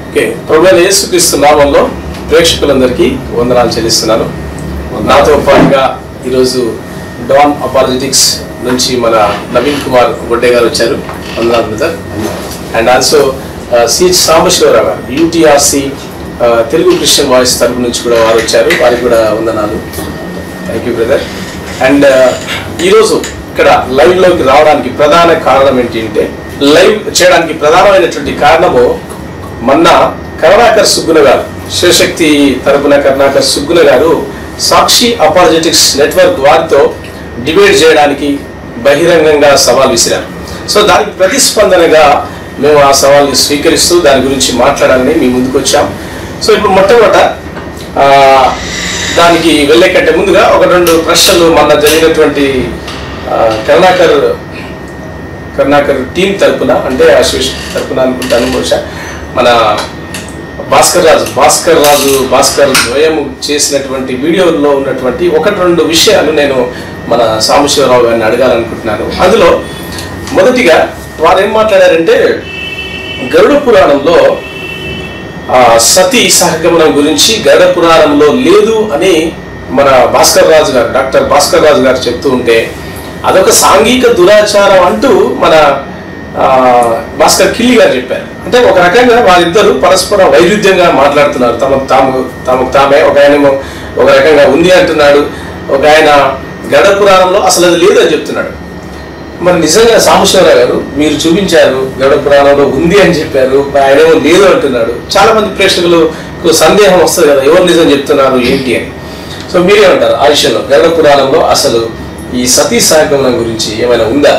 Okay ప్రభు యేసుక్రీస్తు నామంలో ప్రేక్షకులందరికీ వందనాలు చెల్లిస్తున్నాను నాతో పాటుగా ఈరోజు డాన్ అపాలజెటిక్స్ నుంచి మన నవీన్ కుమార్ గొడ్డే గారు వచ్చారు వందనాలు brother and also CH Sambasivarao గారు యూటీఆర్సి తెలుగు క్రిస్టియన్ వాయిస్ తరపు నుంచి కూడా వారు వచ్చారు వారికి కూడా వందనాలు థ్యాంక్ యూ బ్రదర్ అండ్ ఈరోజు ఇక్కడ లైవ్లోకి రావడానికి ప్రధాన కారణం ఏంటంటే లైవ్ చేయడానికి ప్రధానమైనటువంటి కారణము మొన్న కరుణాకర్ సుగ్గున గారు శివశక్తి తరపున కరుణాకర్ సుగ్గున గారు సాక్షి అపాలజెటిక్స్ నెట్వర్క్ వారితో డిబేట్ చేయడానికి బహిరంగంగా సవాల్ విసిరారు సో దానికి ప్రతిస్పందనగా మేము ఆ సవాల్ని స్వీకరిస్తూ దాని గురించి మాట్లాడాలని మీ ముందుకు వచ్చాం సో ఇప్పుడు మొట్టమొదట ఆ, దానికి వెళ్ళే కంటే ముందుగా ఒక రెండు ప్రశ్నలు మొన్న జరిగినటువంటి ఆ, కరుణాకర్ కరుణాకర్ టీం తరపున అంటే అసోసియేషన్ తరపున అనుకుంటాను బహుశా మన భాస్కర్ రాజు భాస్కర్ రాజు భాస్కర్ ద్వయం చేసినటువంటి వీడియోలో ఉన్నటువంటి ఒకటి రెండు విషయాలు నేను మన సాంబశివరావు గారిని అడగాలనుకుంటున్నాను అందులో మొదటిగా వారు ఏం మాట్లాడారంటే గరుడ పురాణంలో ఆ సతీ సహగమనం గురించి గరుడ పురాణంలో లేదు అని మన భాస్కర్ రాజు గారు డాక్టర్ భాస్కర్ రాజు గారు చెప్తూ ఉంటే అదొక సాంఘిక దురాచారం అంటూ మన ఆ, భాస్కర్ కిల్లి గారు చెప్పారు అంటే ఒక రకంగా వారిద్దరూ పరస్పర వైరుధ్యంగా మాట్లాడుతున్నారు తమకు తాము తమకు తామే ఒక ఆయన ఒక రకంగా ఉంది అంటున్నాడు ఒక ఆయన గరుడ పురాణంలో అసలు అది లేదు అని చెప్తున్నాడు మరి నిజంగా సాంబశివరావు గారు మీరు చూపించారు గరుడ పురాణంలో ఉంది అని చెప్పారు ఆయన ఏమో లేదు అంటున్నాడు చాలా మంది ప్రేక్షకులకు సందేహం వస్తుంది కదా ఎవరు నిజం చెప్తున్నారు ఏంటి అని సో మీరేమంటారు ఆ విషయంలో గరుడ పురాణంలో అసలు ఈ సతీ సహగమనం గురించి ఏమైనా ఉందా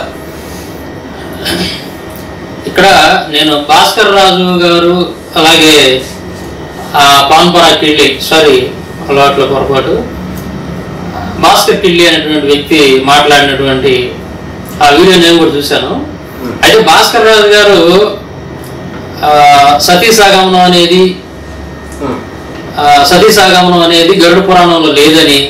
ఇక్కడ నేను భాస్కర్ రాజు గారు అలాగే ఆ పాన్పరా కిళ్ళి సారీ అలవాట్ల పొరపాటు భాస్కర్ కిళ్ళి అనేటువంటి వ్యక్తి మాట్లాడినటువంటి ఆ వీడియో నేను కూడా చూశాను అయితే భాస్కర్ రాజు గారు ఆ, సతీ సాగమనం అనేది ఆ, సతీ సాగమనం అనేది గరుడ పురాణంలో లేదని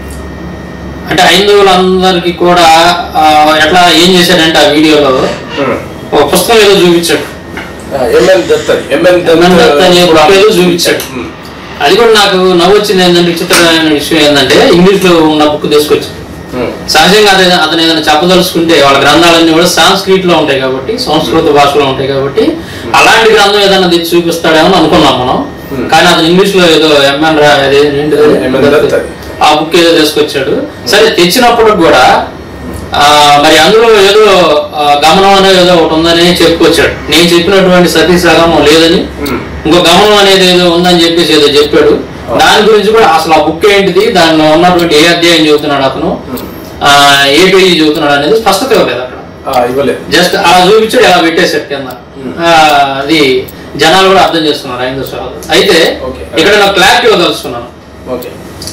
అంటే హైందవులందరికీ కూడా ఆ, ఎట్లా ఏం చేశాడంటే ఆ వీడియోలో ఒక పుస్తకం ఏదో చూపించాడు ఎంఎన్ దత్ అని ఎంఎన్ ఎంఎన్ దత్ అనే book ఏదో చూపించాడు. ఉమ్. అది కూడా నాకు నవ్వు వచ్చింది ఏంటంటే విచిత్రమైన విషయం ఏంటంటే ఇంగ్లీష్ లో ఉన్న బుక్ తీసుకొచ్చి ఉమ్. సహజంగా అతను అతను ఏదైనా చెప్పదలుచుకుంటే వాళ్ళ గ్రంథాలన్నీ కూడా సాంస్క్రిట్ లో ఉంటాయి కాబట్టి సంస్కృత భాషలో ఉంటాయి కాబట్టి అలాంటి గ్రంథం ఏదైనా తెచ్చి చూపిస్తాడేమో అని అనుకున్నాం మనం Hmm. కానీ అతను ఇంగ్లీష్ లో ఏదో ఎంఎన్ రా అదే ఏంటిది? ఎంఎన్ దత్ అది. ఆ బుక్ ఏదో తీసుకొచ్చాడు సరే తెచ్చినప్పుడు కూడా ఆ, మరి అందులో ఏదో ఆ, గమనం అనేది ఏదో ఒకటి ఉందని చెప్పుకొచ్చాడు నేను చెప్పినటువంటి సతీ సగమం లేదని ఉమ్. ఇంకో గమనం అనేది ఏదో ఉందని చెప్పేసి ఏదో చెప్పాడు దాని గురించి కూడా అసలు ఆ బుక్ ఏంటిది దానిలో ఉన్నటువంటి ఏ అధ్యాయం చెబుతున్నాడు అతను ఆ, ఏ పేజీ చెబుతున్నాడు అనేది స్పష్టత ఇవ్వలేదు అక్కడ ఆ, ఇవ్వలేదు జస్ట్ అలా చూపించాడు ఇలా పెట్టేశాడు కింద ఆ, అది జనాలు కూడా అర్థం చేస్తున్నారు ఐదు సోదరులు అయితే Okay. ఇక్కడ నాకు క్లారిటీ ఇవ్వదలుచుకున్నాను ఓకే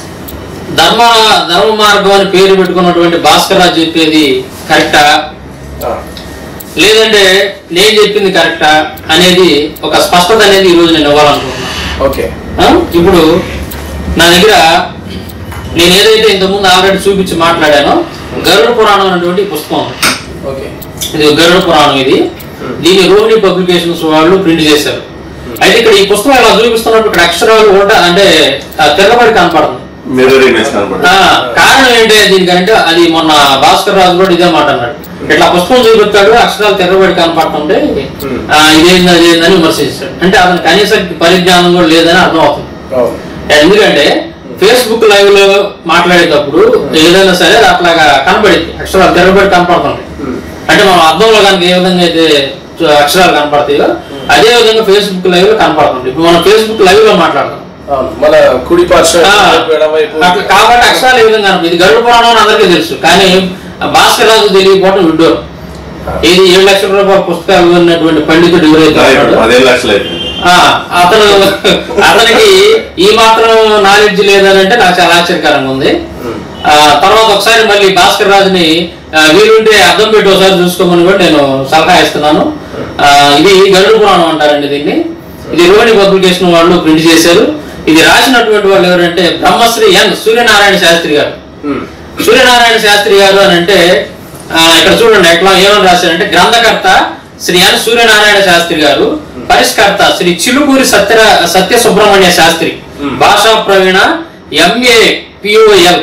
ధర్మ ధర్మ మార్గం అని పేరు పెట్టుకున్నటువంటి భాస్కర్ రాజు చెప్పేది కరెక్టా ఆ. లేదంటే నేను చెప్పింది కరెక్టా అనేది ఒక స్పష్టత అనేది ఈ రోజు నేను ఇవ్వాలనుకుంటున్నాను ఓకే ఆ? ఇప్పుడు నా దగ్గర నేను ఏదైతే ఇంతకుముందు ఆల్రెడీ చూపించి మాట్లాడానో గరుడ పురాణం అనేటువంటి పుస్తకం ఉంది ఓకే ఇది గరుడ పురాణం ఇది దీన్ని రోహిణి పబ్లికేషన్స్ వాళ్ళు ప్రింట్ చేశారు అయితే ఇక్కడ ఈ పుస్తకం ఇలా చూపిస్తున్నప్పుడు ఇక్కడ అక్షరాలు కూడా అంటే ఆ, తిరగబడి కనపడుతుంది మిర్రర్ ఇమేజ్ కనపడుతుంది ఆ, కారణం ఏంటి దీనికంటే అది మొన్న భాస్కర్ రాజు కూడా ఇదే మాట అన్నాడు ఇట్లా పుస్తకం చూపిస్తాడు అక్షరాలు తెరబడి కనపడుతుంటే ఆ, ఇదేంది అదేందని విమర్శించాడు అంటే అతను కనీస పరిజ్ఞానం కూడా లేదని అర్థం అవుతుంది అవును ఎందుకంటే ఫేస్బుక్ లైవ్ లో మాట్లాడేటప్పుడు ఏదైనా సరే అది అట్లాగా కనపడింది అక్షరాలు తెరబడి కనపడుతుంది ఉమ్. అంటే మనం అర్థంలో కనుక ఏ విధంగా అయితే అక్షరాలు కనపడతాయో అదే విధంగా ఫేస్బుక్ లైవ్ లో కనపడుతుంది ఇప్పుడు మనం ఫేస్బుక్ లైవ్ లో మాట్లాడతాం అవును మన కుడి పార్శ్వ ఆ, ఎడమవైపు అట్లా కాబట్టి అక్షరాలు ఏ విధంగా కనపడదు. ఇది గరుడ పురాణం అని అందరికీ తెలుసు కానీ భాస్కర్ రాజు తెలియకపోవడం విడ్డోరు ఇది ఏడు లక్షల రూపాయల పుస్తకాలు ఉన్నటువంటి పండితుడు ఎవరైతే ఉన్నాడో, పదిహేను లక్షలు అయిపోయింది ఆ, అతను అతనికి ఈ మాత్రం నాలెడ్జ్ లేదనంటే నాకు చాలా ఆశ్చర్యకరంగా ఉంది ఆ, తర్వాత ఒకసారి మళ్ళీ భాస్కర్ రాజుని ఆ, వీలుంటే అర్థం పెట్టి ఒకసారి చూసుకోమని కూడా నేను సలహా ఇస్తున్నాను ఆ, ఇది గరుడ పురాణం అంటారండి దీన్ని ఇది రోహిణి పబ్లికేషన్ వాళ్ళు ప్రింట్ చేశారు ఇది రాసినటువంటి వాళ్ళు ఎవరంటే బ్రహ్మశ్రీ ఎన్ సూర్యనారాయణ శాస్త్రి గారు ఉమ్. సూర్యనారాయణ శాస్త్రి గారు అని అంటే ఆ, ఇక్కడ చూడండి ఎట్లా ఏమని రాశారంటే గ్రంథకర్త శ్రీ ఎన్ సూర్యనారాయణ శాస్త్రి గారు పరిష్కర్త శ్రీ చిలుకూరి సత్య సత్య సుబ్రహ్మణ్య శాస్త్రి భాషా ప్రవీణ ఎంఏ పిఓఎల్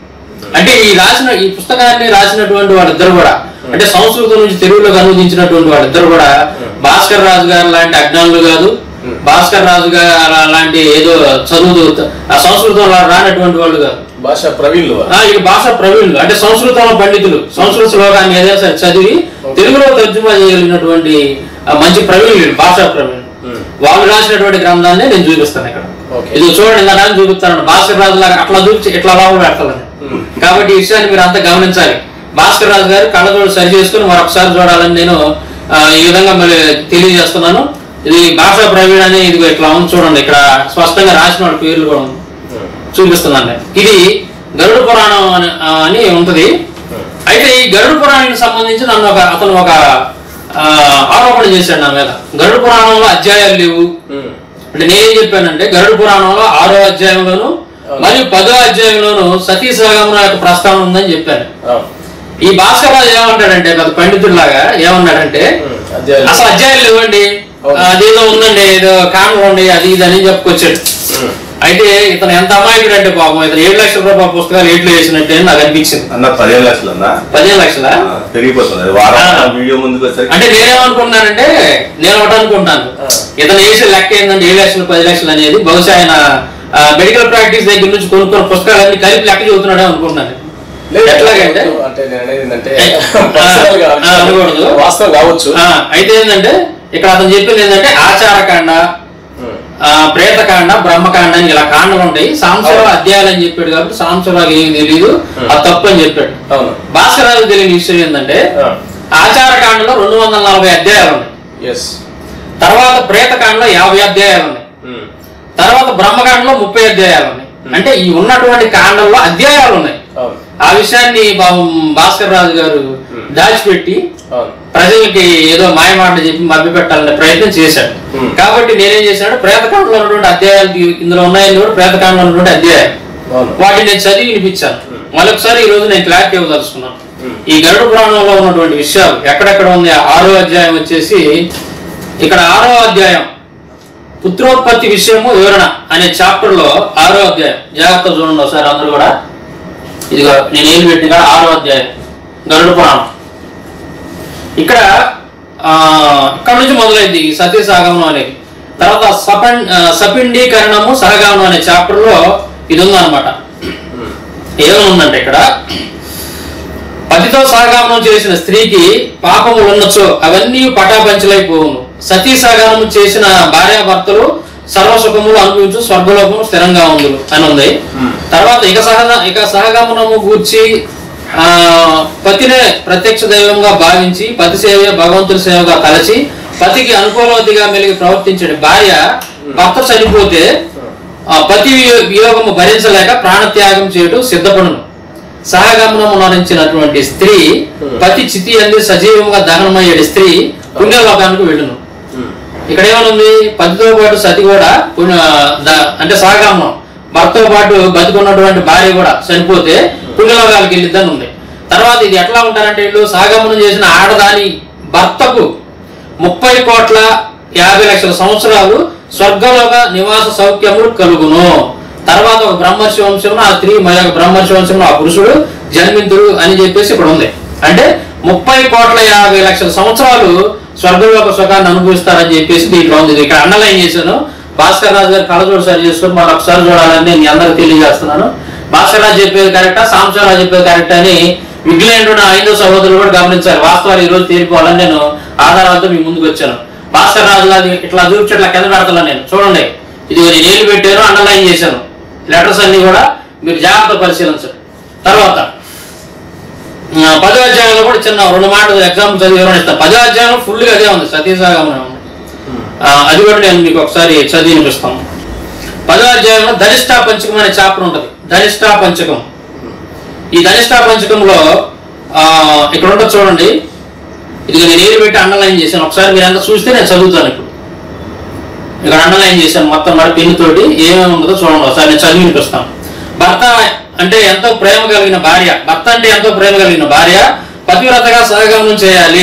అంటే ఈ రాసిన ఈ పుస్తకాన్ని రాసినటువంటి వాళ్ళిద్దరు కూడా అంటే సంస్కృతం నుంచి తెలుగులోకి అనువదించినటువంటి వాళ్ళిద్దరు కూడా భాస్కర్ రాజు గారు లాంటి అజ్ఞానులు కాదు భాస్కర్ రాజు గారు లాంటి ఏదో చదువు ఆ సంస్కృతంలో రానటువంటి వాళ్ళు కాదు భాష ప్రవీణ్లు వారు. ఆ, ఈ భాష ప్రవీణులు అంటే సంస్కృతంలో పండితులు సంస్కృత శ్లోకాన్ని ఏదైనా సరే చదివి తెలుగులో తర్జుమా చేయగలిగినటువంటి ఆ, మంచి ప్రవీణులు భాషా ప్రవీణులు వాళ్ళు రాసినటువంటి గ్రంథాన్ని నేను చూపిస్తాను ఇక్కడ Okay. ఇది చూడండి ఇందా నేను చూపిస్తాను భాస్కర్ రాజు లాగా అట్లా చూపించి ఇట్లా లాభం పెడతాను కాబట్టి ఈ విషయాన్ని మీరు అంతా గమనించాలి భాస్కర్ రాజు గారు కళ్ళజోడు సరి చేసుకుని మరొకసారి చూడాలని నేను ఆ, ఈ విధంగా మరి తెలియజేస్తున్నాను ఇది భాషా ప్రవీణ అని ఇది ఇట్లా ఉంది చూడండి ఇక్కడ స్పష్టంగా రాసిన వాళ్ళ పేర్లు కూడా ఉంది చూపిస్తున్నాను నేను. ఇది గరుడ పురాణం అని ఆ, అని ఉంటది అయితే ఈ గరుడ పురాణానికి సంబంధించి నన్ను ఒక అతను ఒక ఆ, ఆరోపణ చేశాడు నా మీద గరుడ పురాణంలో అధ్యాయాలు లేవు ఉమ్. అంటే నేనేం చెప్పానంటే గరుడ పురాణంలో ఆరో అధ్యాయంలోను మరియు పదో అధ్యాయంలోను సతీ సహగమన యొక్క ప్రస్తావన ఉందని చెప్పాను అవును. ఈ భాస్కర్ రాజు ఏమంటాడంటే పెద్ద పండితుడిలాగా ఏమన్నాడంటే ఉమ్. అధ్యాయులు. అసలు అధ్యాయాలు ఇవ్వండి అవును. అదేదో ఉందండి ఏదో కారణం ఉండి అది ఇది అని చెప్పుకొచ్చాడు ఉమ్. అయితే ఇతను ఎంత అమాయకుడు అంటే పాపం ఇతను ఏడు లక్షల రూపాయల పుస్తకాలు ఏట్లు వేసినట్టే నాకు అనిపించింది అన్న పదిహేను లక్షలు అన్న పదిహేను లక్షల ఆ, పెరిగిపోతుంది అది వారం ఆ. వీడియో ముందుకు వచ్చేసరికి అంటే నేనేమనుకున్నానంటే నేను ఒకటి అనుకుంటాను ఆ. ఇతను వేసే లెక్క ఏంటంటే ఏడు లక్షలు పది లక్షలు అనేది బహుశా ఆయన మెడికల్ ప్రాక్టీస్ దగ్గర నుంచి కొనుక్కున్న పుస్తకాలన్నీ కలిపి లెక్క చెబుతున్నాడే అనుకుంటున్నాను లేదు, ఎట్లాగంటే అంటే నేను అనేది ఏంటంటే ఆ, personal గా ఆ, అనకూడదు. వాస్తవం కావచ్చు ఆ, అయితే ఏంటంటే ఇక్కడ అతను చెప్పింది ఏంటంటే ఆచారకాండ ఉమ్. ఆ, ప్రేతకాండ బ్రహ్మకాండ అని ఇలా కాండలు ఉంటాయి సాంసవ అవును. అధ్యాయాలు అని చెప్పాడు కాబట్టి సాంసవాకి ఏం తెలియదు అది తప్పు అని చెప్పాడు అవును భాస్కరాజు తెలియని విషయం ఏంటంటే ఆచారకాండలో రెండు వందల నలభై అధ్యాయాలు ఉన్నాయి ఎస్ తర్వాత ప్రేతకాండలో యాభై అధ్యాయాలు ఉన్నాయి తర్వాత బ్రహ్మకాండలో ముప్పై అధ్యాయాలు ఉన్నాయి అంటే ఈ ఉన్నటువంటి కాండంలో అధ్యాయాలు ఉన్నాయి అవును ఆ విషయాన్ని పాపం భాస్కర్ రాజు గారు దాచిపెట్టి అవును ప్రజలకి ఏదో మాయమాట చెప్పి మభ్యపెట్టాలనే ప్రయత్నం చేశాడు Hmm. కాబట్టి నేనేం చేశాడు ప్రేతకాండలో ఉన్నటువంటి అధ్యాయాలు తీ- ఇందులో ఉన్నాయని కూడా ప్రేతకాండలో ఉన్నటువంటి అధ్యాయాలు అవును వాటిని నేను చదివి వినిపించాను మరొకసారి ఈ రోజు నేను క్లారిటీ ఇవ్వదలుచుకున్నాను Hmm. ఈ గరుడ పురాణంలో ఉన్నటువంటి విషయాలు ఎక్కడెక్కడ ఉంది ఆరో అధ్యాయం వచ్చేసి ఇక్కడ ఆరో అధ్యాయం పుత్రోత్పత్తి విషయము వివరణ అనే చాప్టర్ లో ఆరో అధ్యాయం జాగ్రత్త చూడండి ఒకసారి అందరూ కూడా ఇదిగో నేను ఏం పెట్టిన ఆరో అధ్యాయం గరుడ పురాణం ఇక్కడ ఆ, ఇక్కడ నుంచి మొదలైంది ఈ సతీ సహగమనం అనేది తర్వాత సపం ఆ, సపిండీకరణము సహగమనం అనే చాప్టర్ లో ఇది ఉందన్నమాట ఏమనుందంటే ఇక్కడ పతితో సహగమనం చేసిన స్త్రీకి పాపములు ఉన్నచో అవన్నీ పటాపంచలైపోవును సతీ సహగమనం చేసిన భార్యాభర్తలు సర్వసుఖములు అనుభవించు స్వర్గలోకము స్థిరంగా ఉందులు అని ఉంది తర్వాత ఇక సహగ ఇక సహగమనము గూర్చి ఆ పతినే ప్రత్యక్ష దైవంగా భావించి పతి సేవ భగవంతుని సేవగా తలచి పతికి అనుకూలవతిగా మెలిగి ప్రవర్తించే భార్య భర్త చనిపోతే ఆ పతి వియో- వియోగము భరించలేక ప్రాణత్యాగం చేయటం సిద్ధపడును సహగమనము నరించినటువంటి స్త్రీ పతి చితి అంది సజీవంగా దహనమయ్యే స్త్రీ పుణ్యలోకానికి వెళ్ళును ఇక్కడ ఏమనుంది పతితో పాటు సతి కూడా పుణ్య ద- అంటే సహగమనం భర్తతో పాటు బతికున్నటువంటి భార్య కూడా చనిపోతే పుణ్యలోకాలకు వెళ్ళిద్దని ఉంది తర్వాత ఇది ఎట్లా ఉంటారంటే వీళ్ళు సహగమనం చేసిన ఆడదాని భర్తకు ముప్పై కోట్ల యాభై లక్షల సంవత్సరాలు స్వర్గలోక నివాస సౌఖ్యములు కలుగును తర్వాత ఒక బ్రహ్మర్షి వంశంలో ఆ స్త్రీ మరొక బ్రహ్మర్షి వంశంలో ఆ పురుషుడు జన్మింతుడు అని చెప్పేసి ఇక్కడ ఉంది అంటే ముప్పై కోట్ల యాభై లక్షల సంవత్సరాలు స్వర్గలోక సుఖాన్ని అనుభవిస్తారని చెప్పేసి దీంట్లో ఉంది ఇది ఇక్కడ అండర్లైన్ చేశాను భాస్కర్ రాజు గారు కళ్ళజోడు సరి చేసుకొని మనం ఒకసారి చూడాలని నేను మీ అందరికి తెలియజేస్తున్నాను భాస్కర్ రాజు చెప్పేది కరెక్టా సాంబశివరావు చెప్పేది కరెక్ట్ అని విఘ్నైన ఐదో సహోదరులు కూడా గమనించారు వాస్తవాలు ఈ రోజు తీరిపోవాలని నేను ఆధారాలతో మీ ముందుకు వచ్చాను భాస్కర్ రాజు గారి ఇట్లా చూపించి ఇట్లా కింద పెడతాను నేను చూడండి ఇది నేను ఏళ్ళు పెట్టాను అండర్లైన్ చేశాను లెటర్స్ అన్ని కూడా మీరు జాగ్రత్త పరిశీలించండి తర్వాత ఆ, పదో అధ్యాయంలో కూడా చిన్న రెండు మాటలు ఎగ్జాంపుల్ చదివి వివరణ ఇస్తాను పదో అధ్యాయంలో ఫుల్గా అదే ఉంది సతీసాగమనం ఉంది ఆ, అది కూడా నేను మీకు ఒకసారి చదివి వినిపిస్తాను పదో అధ్యాయంలో ధనిష్టా పంచకం అనే చాప్టర్ ఉంటుంది ధనిష్టా పంచకం ఈ ధనిష్టా పంచకంలో ఆ, ఇక్కడ ఉంటుంది చూడండి ఇది నేను ఏది పెట్టి అండర్లైన్ చేశాను ఒకసారి మీరు అంతా చూస్తే నేను చదువుతాను ఇప్పుడు ఇక్కడ అండర్లైన్ చేశాను మొత్తం మరి పెన్ను తోటి ఏమేమి ఉంటుందో చూడండి ఒకసారి నేను చదివి వినిపిస్తాను భర్త అంటే ఎంతో ప్రేమ కలిగిన భార్య భర్త అంటే ఎంతో ప్రేమ కలిగిన భార్య పతివ్రతగా సహగమనం చేయాలి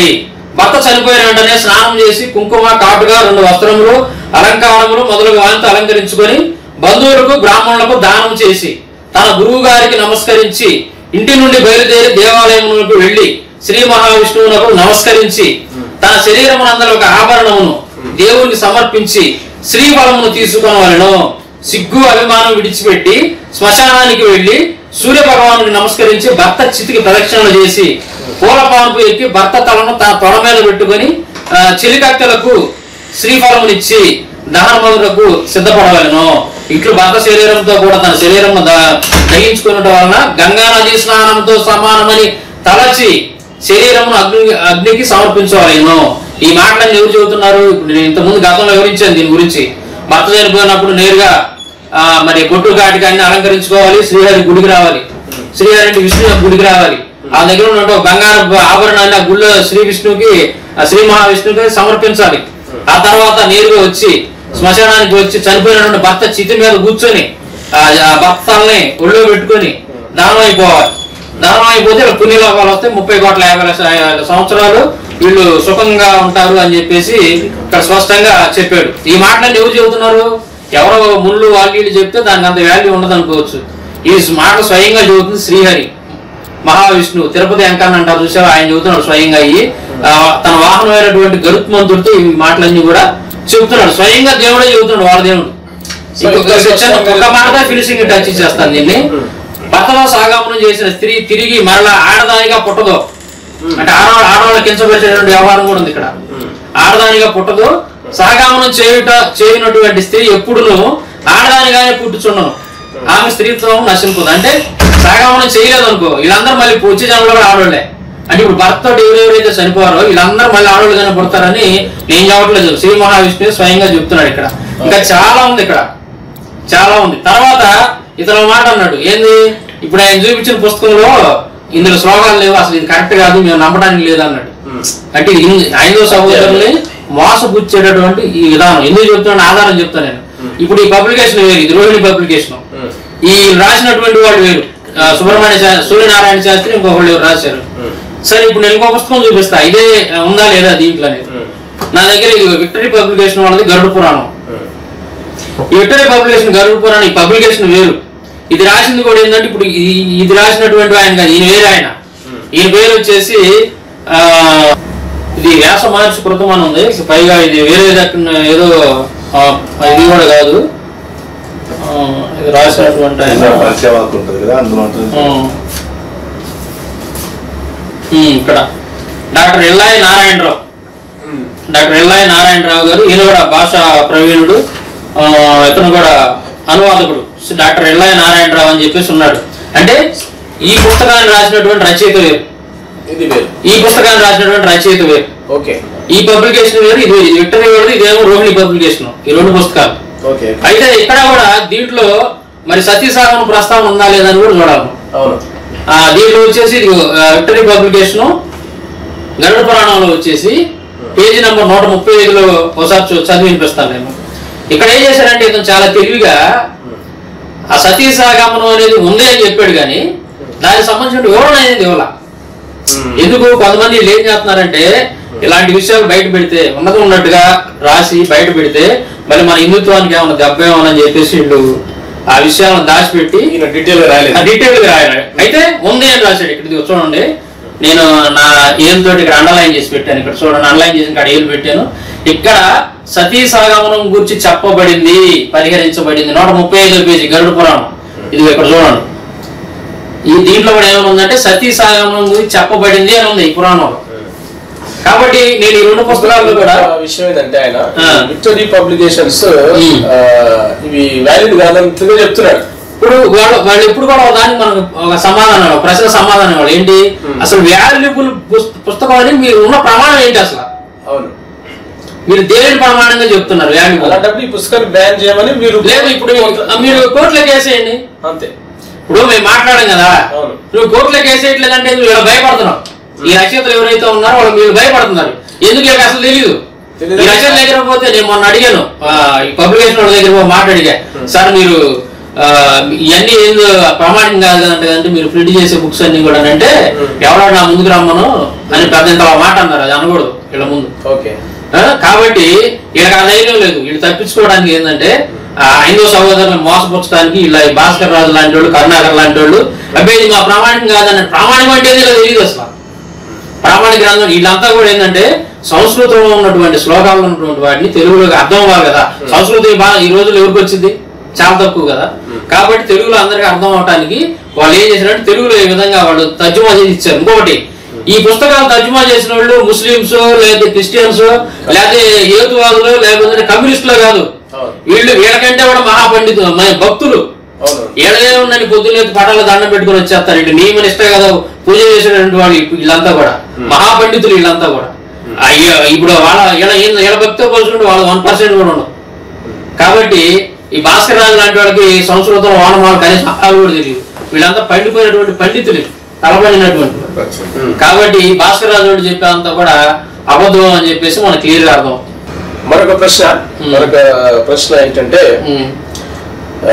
భర్త చనిపోయిన వెంటనే స్నానం చేసి కుంకుమ కాటుగా రెండు వస్త్రములు అలంకారములు మొదలగు వాంతి అలంకరించుకొని బంధువులకు బ్రాహ్మణులకు దానం చేసి తన గురువు గారికి నమస్కరించి ఇంటి నుండి బయలుదేరి దేవాలయమునకు వెళ్లి శ్రీ మహావిష్ణువునకు నమస్కరించి తన శరీరమునందరి ఒక ఆభరణమును దేవునికి సమర్పించి శ్రీఫలమును తీసుకొనవలను సిగ్గు అభిమానం విడిచిపెట్టి శ్మశానానికి వెళ్లి సూర్య భగవానుడికి నమస్కరించి భర్త చితికి ప్రదక్షిణలు చేసి పూల పాన్పు ఎక్కి భర్త తలను తన తొడ మీద పెట్టుకొని ఆ, చెలికత్తెలకు శ్రీఫలమునిచ్చి దహనములకు సిద్ధపడవలను ఇట్లు భర్త శరీరంతో కూడా తన శరీరం దహించుకున్నట వలన గంగా నదీ స్నానంతో సమానమని తలచి శరీరమును అగ్ని అగ్నికి సమర్పించవలను ఈ మాటలను ఎవరు చెబుతున్నారు ఇప్పుడు నేను ఇంతకుముందు గతంలో వివరించాను దీని గురించి భర్త చనిపోయినప్పుడు నేరుగా ఆ, మరి బొట్టు కాటికి అన్ని అలంకరించుకోవాలి శ్రీహరి గుడికి రావాలి శ్రీహరి అంటే విష్ణు యొక్క గుడికి రావాలి ఆ దగ్గర ఉన్న ఒక బంగారు ఆభరణాన్ని ఆ గుళ్ళో శ్రీ విష్ణుకి ఆ శ్రీ మహావిష్ణుకి సమర్పించాలి ఆ తర్వాత నేరుగా వచ్చి శ్మశానానికి వచ్చి చనిపోయినటువంటి భర్త చితి మీద కూర్చొని ఆ ఆ భర్తల్ని ఒళ్ళో పెట్టుకొని దానం అయిపోవాలి దానం అయిపోతే ఇలా పుణ్యలోకాలు వస్తే ముప్పై కోట్ల యాభై లక్షల సంవత్సరాలు వీళ్ళు సుఖంగా ఉంటారు అని చెప్పేసి ఇక్కడ స్పష్టంగా చెప్పాడు ఈ మాటలన్నీ ఎవరు చెబుతున్నారు ఎవరో ముళ్ళు వాళ్ళు వీళ్ళు చెప్తే దానికి అంత వాల్యూ ఉండదు అనుకోవచ్చు ఈ మాట స్వయంగా చెబుతుంది శ్రీహరి మహావిష్ణువు తిరుపతి వెంకన్న అంటారు చూసావా ఆయన చెబుతున్నాడు స్వయంగా అయ్యి ఆ, తన వాహనమైనటువంటి గరుత్మంతుడితో ఈ మాటలన్నీ కూడా చెబుతున్నాడు స్వయంగా దేవుడే చెబుతున్నాడు వాళ్ళ దేవుడు సో ఇంకొక ఇంకా సెక్షన్ స్పష్టంగా ఒక మాట ఫినిషింగ్ టచ్ చేస్తాను దీన్ని భర్తలో సాగమనం చేసిన స్త్రీ తిరిగి మరలా ఆడదానిగా పుట్టదు అంటే ఆడవాళ్ళ ఆడవాళ్ళ కించపరిచేటువంటి వ్యవహారం కూడా ఉంది ఇక్కడ ఆడదానిగా పుట్టదు సాగామనం చేయుట చేయనటువంటి స్త్రీ ఎప్పుడును ఆడదానిగానే పుట్టుచుండను ఆమె స్త్రీత్వం నశింపుదు అంటే సాగామనం చేయలేదు అనుకో వీళ్ళందరూ మళ్ళీ వచ్చే జనంలో కూడా ఆడవాళ్ళే అంటే ఇప్పుడు భర్త ఎవరెవరైతే చనిపోవారో వీళ్ళందరూ మళ్ళీ ఆడవాళ్ళుగానే పుడతారని నేను చెప్పట్లేదు శ్రీ మహావిష్ణువు స్వయంగా చెప్తున్నాడు ఇక్కడ ఇంకా చాలా ఉంది ఇక్కడ చాలా ఉంది తర్వాత ఇతను మాట అన్నాడు ఏంది ఇప్పుడు ఆయన చూపించిన పుస్తకంలో ఇందులో శ్లోకాలు లేవు అసలు ఇది కరెక్ట్ కాదు మేము నమ్మడానికి లేదు అన్నాడు అంటే ఇది హిందూ- హైందవ సహోదరుల్ని మోసపుచ్చేటటువంటి ఈ విధానం ఎందుకు చెప్తున్నాను ఆధారం చెప్తాను నేను ఇప్పుడు ఈ పబ్లికేషన్ వేరు ఇది రోహిణి పబ్లికేషన్ ఈ రాసినటువంటి వాళ్ళు వేరు ఆ, సుబ్రహ్మణ్య శా- సూర్యనారాయణ శాస్త్రి ఇంకొకళ్ళు ఎవరు రాశారు సరే ఇప్పుడు నేను ఇంకో పుస్తకం చూపిస్తా ఇదే ఆ, ఉందా లేదా దీంట్లో అనేది. నా దగ్గర ఇది విక్టరీ పబ్లికేషన్ వాళ్ళది గరుడ పురాణం ఈ విక్టరీ పబ్లికేషన్ గరుడ పురాణం ఈ పబ్లికేషన్ వేరు ఇది రాసింది కూడా ఏంటంటే ఇప్పుడు ఈ- ఇది రాసినటువంటి ఆయన కాదు ఈయన వేరే ఆయన ఈయన పేరు వచ్చేసి ఆ ఇది వ్యాస మహర్షి కృతం అని ఉంది పైగా ఇది వేరే రకం ఏదో ఆ, ఇది కూడా కాదు ఆ, ఇది రాసినటువంటి ఆయన పరిచయం ఉంటుంది కదా అందులో ఉంటుంది ఆ. ఉమ్, ఇక్కడ డాక్టర్ ఎల్లాయి నారాయణరావు డాక్టర్ ఎల్లాయి నారాయణరావు గారు ఈయన కూడా భాషా ప్రవీణుడు ఆ, ఇతను కూడా అనువాదకుడు డాక్టర్ ఎల్లాయి నారాయణరావు అని చెప్పేసి ఉన్నాడు అంటే ఈ పుస్తకాన్ని రాసినటువంటి రచయిత వేరు ఇది వేరు ఈ పుస్తకాన్ని రాసినటువంటి రచయిత వేరు ఓకే ఈ పబ్లికేషన్ వేరు ఇది ఇది విక్టరీ వేరు ఇదేమో రోహిణి పబ్లికేషన్ ఈ రెండు పుస్తకాలు ఓకే అయితే ఇక్కడ కూడా దీంట్లో మరి సతీసాగం ప్రస్తావన ఉందా లేదా అని కూడా చూడాలి అవును ఆ, దీంట్లో వచ్చేసి ఇది, ఆ, విక్టరీ పబ్లికేషన్ గరుడ పురాణంలో వచ్చేసి పేజీ నెంబర్ నూట ముప్పై ఐదులో ఒకసారి చూ- చదివి వినిపిస్తాను నేను ఇక్కడ ఏం చేశారంటే ఇతను చాలా తెలివిగా ఆ సతీసాగమనం అనేది ఉంది అని చెప్పాడు కానీ దానికి సంబంధించిన వివరణ అనేది ఇవ్వాల ఎందుకు కొంతమంది వీళ్ళు ఏం చేస్తున్నారంటే ఇలాంటి విషయాలు బయట పెడితే ఉన్నది ఉన్నట్టుగా రాసి బయట పెడితే మరి మన హిందుత్వానికి ఏమన్నా దెబ్బ ఏమన్నా అని చెప్పేసి వీళ్ళు ఆ విషయాలను దాచిపెట్టి ఈయన డీటెయిల్ గా రాయలేదు డీటెయిల్ గా రాయాలి అయితే ఉంది అని రాశాడు ఇక్కడ ఇదిగో చూడండి నేను నా ఏలుతో ఇక్కడ అండర్లైన్ చేసి పెట్టాను ఇక్కడ చూడండి అండర్లైన్ చేసి ఇక్కడ ఏలు పెట్టాను ఇక్కడ సతీ సాగమనం గురించి చెప్పబడింది పరిహరించబడింది నూట ముప్పై ఐదో పేజీ గరుడ పురాణం ఇది ఇక్కడ చూడండి ఈ దీంట్లో కూడా ఏమైనా ఉందంటే సతీ సాగమనం గురించి చెప్పబడింది అని ఉంది ఈ పురాణంలో కాబట్టి నేను ఈ రెండు పుస్తకాల్లో కూడా ఒక విషయం ఏంటంటే ఆయన ఆ. విక్టరీ పబ్లికేషన్స్ ఉమ్. ఇవి వ్యాలిడ్ కాదంతగా చెప్తున్నాడు ఇప్పుడు వాళ్ళు వాళ్ళు ఎప్పుడు కూడా ఒక దానికి మనకు ఒక సమాధానం ఇవ్వాలి. ప్రశ్న సమాధానం ఇవ్వాలి ఏంటి అసలు వాల్యుబుల్ పుస్తకం అని మీరు ఉన్న ప్రమాణం ఏంటి అసలు అవును మీరు దేని ప్రమాణంగా చెప్తున్నారు వాల్యుబుల్ అలాంటప్పుడు ఈ పుస్తకాన్ని బ్యాన్ చేయమని మీరు లేదు ఇప్పుడు మీరు- మీరు కోర్టులోకి వేసేయండి అంతే ఇప్పుడు మేము మాట్లాడాం కదా అవును. నువ్వు కోర్టులోకి వేసేయట్లేదంటే నువ్వు ఇలా భయపడుతున్నావు ఈ రచయితలు ఎవరైతే ఉన్నారో వాళ్ళు మీరు భయపడుతున్నారు ఎందుకు మీకు అసలు తెలియదు తెలీదు. ఈ రచయిత దగ్గర పోతే నేను మొన్న అడిగాను ఆ, ఈ పబ్లికేషన్ వాళ్ళ దగ్గర పోయి మాట అడిగా సార్ మీరు ఆ, ఇవన్నీ ఏందో ప్రమాణం కాదు అంటే అంటే మీరు ప్రింట్ చేసే బుక్స్ అన్ని కూడా అంటే ఎవరో నా ముందుకు రమ్మను అని పెద్ద ఇంత మాట అన్నారు అది అనకూడదు వీళ్ళ ముందు ఓకే ఆ, కాబట్టి వీళ్ళకి ఆ ధైర్యం లేదు వీళ్ళు తప్పించుకోవడానికి ఏంటంటే ఆ హైందవ సహోదరులను మోసపుచ్చడానికి ఇలా ఈ భాస్కర్ రాజు లాంటి వాళ్ళు కరుణాకర్ లాంటి వాళ్ళు అబ్బాయి ఇది మా ప్రామాణికం కాదని ప్రామాణికం అంటే ఏదో తెలియదు అసలు ప్రామాణిక గ్రంథం వీళ్ళంతా కూడా ఏంటంటే సంస్కృతంలో ఉన్నటువంటి శ్లోకాల్లో ఉన్నటువంటి వాటిని తెలుగులోకి అర్థం అవ్వాలి కదా సంస్కృతి బాగా ఈ రోజుల్లో ఎవరికి వచ్చింది చాలా తక్కువ కదా కాబట్టి తెలుగులో అందరికీ అర్థం అవడానికి వాళ్ళు ఏం చేశారంటే తెలుగులో ఈ విధంగా వాళ్ళు తర్జుమా చేసి ఇచ్చారు ఇంకొకటి ఈ పుస్తకాలు తర్జుమా చేసిన వాళ్ళు ముస్లింస్ లేదా క్రిస్టియన్స్ లేకపోతే హేతువాదులు లేకపోతే కమ్యూనిస్టులు కాదు అవును. వీళ్ళు వీళ్ళకంటే కూడా మహాపండితులు మన భక్తులు అవును ఏడదే ఉందని పొద్దున్నే పటాల దండం పెట్టుకొని వచ్చేస్తారు ఇటు నియమ నిష్ట కదా పూజ చేసినటువంటి వాళ్ళు ఇప్పుడు వీళ్ళంతా కూడా మహాపండితులు వీళ్ళంతా కూడా అయ్యో ఇప్పుడు వాళ్ళ వీళ్ళ వీళ్ళ భక్తితో పోల్చుకుంటే వాళ్ళు వన్ పర్సెంట్ కూడా ఉండవు కాబట్టి ఈ భాస్కర్ రాజు లాంటి వాళ్ళకి సంస్కృతం వానమాల కనీసం అవి కూడా తెలియదు వీళ్ళంతా పండిపోయినటువంటి పండితులు తలపడినటువంటి వాళ్ళు. కాబట్టి భాస్కర్ రాజు గారు చెప్పేంతా కూడా అబద్ధం అని చెప్పేసి మనకు క్లియర్ గా అర్థం మరొక ప్రశ్న మరొక ప్రశ్న ఏంటంటే ఉమ్, ఆ,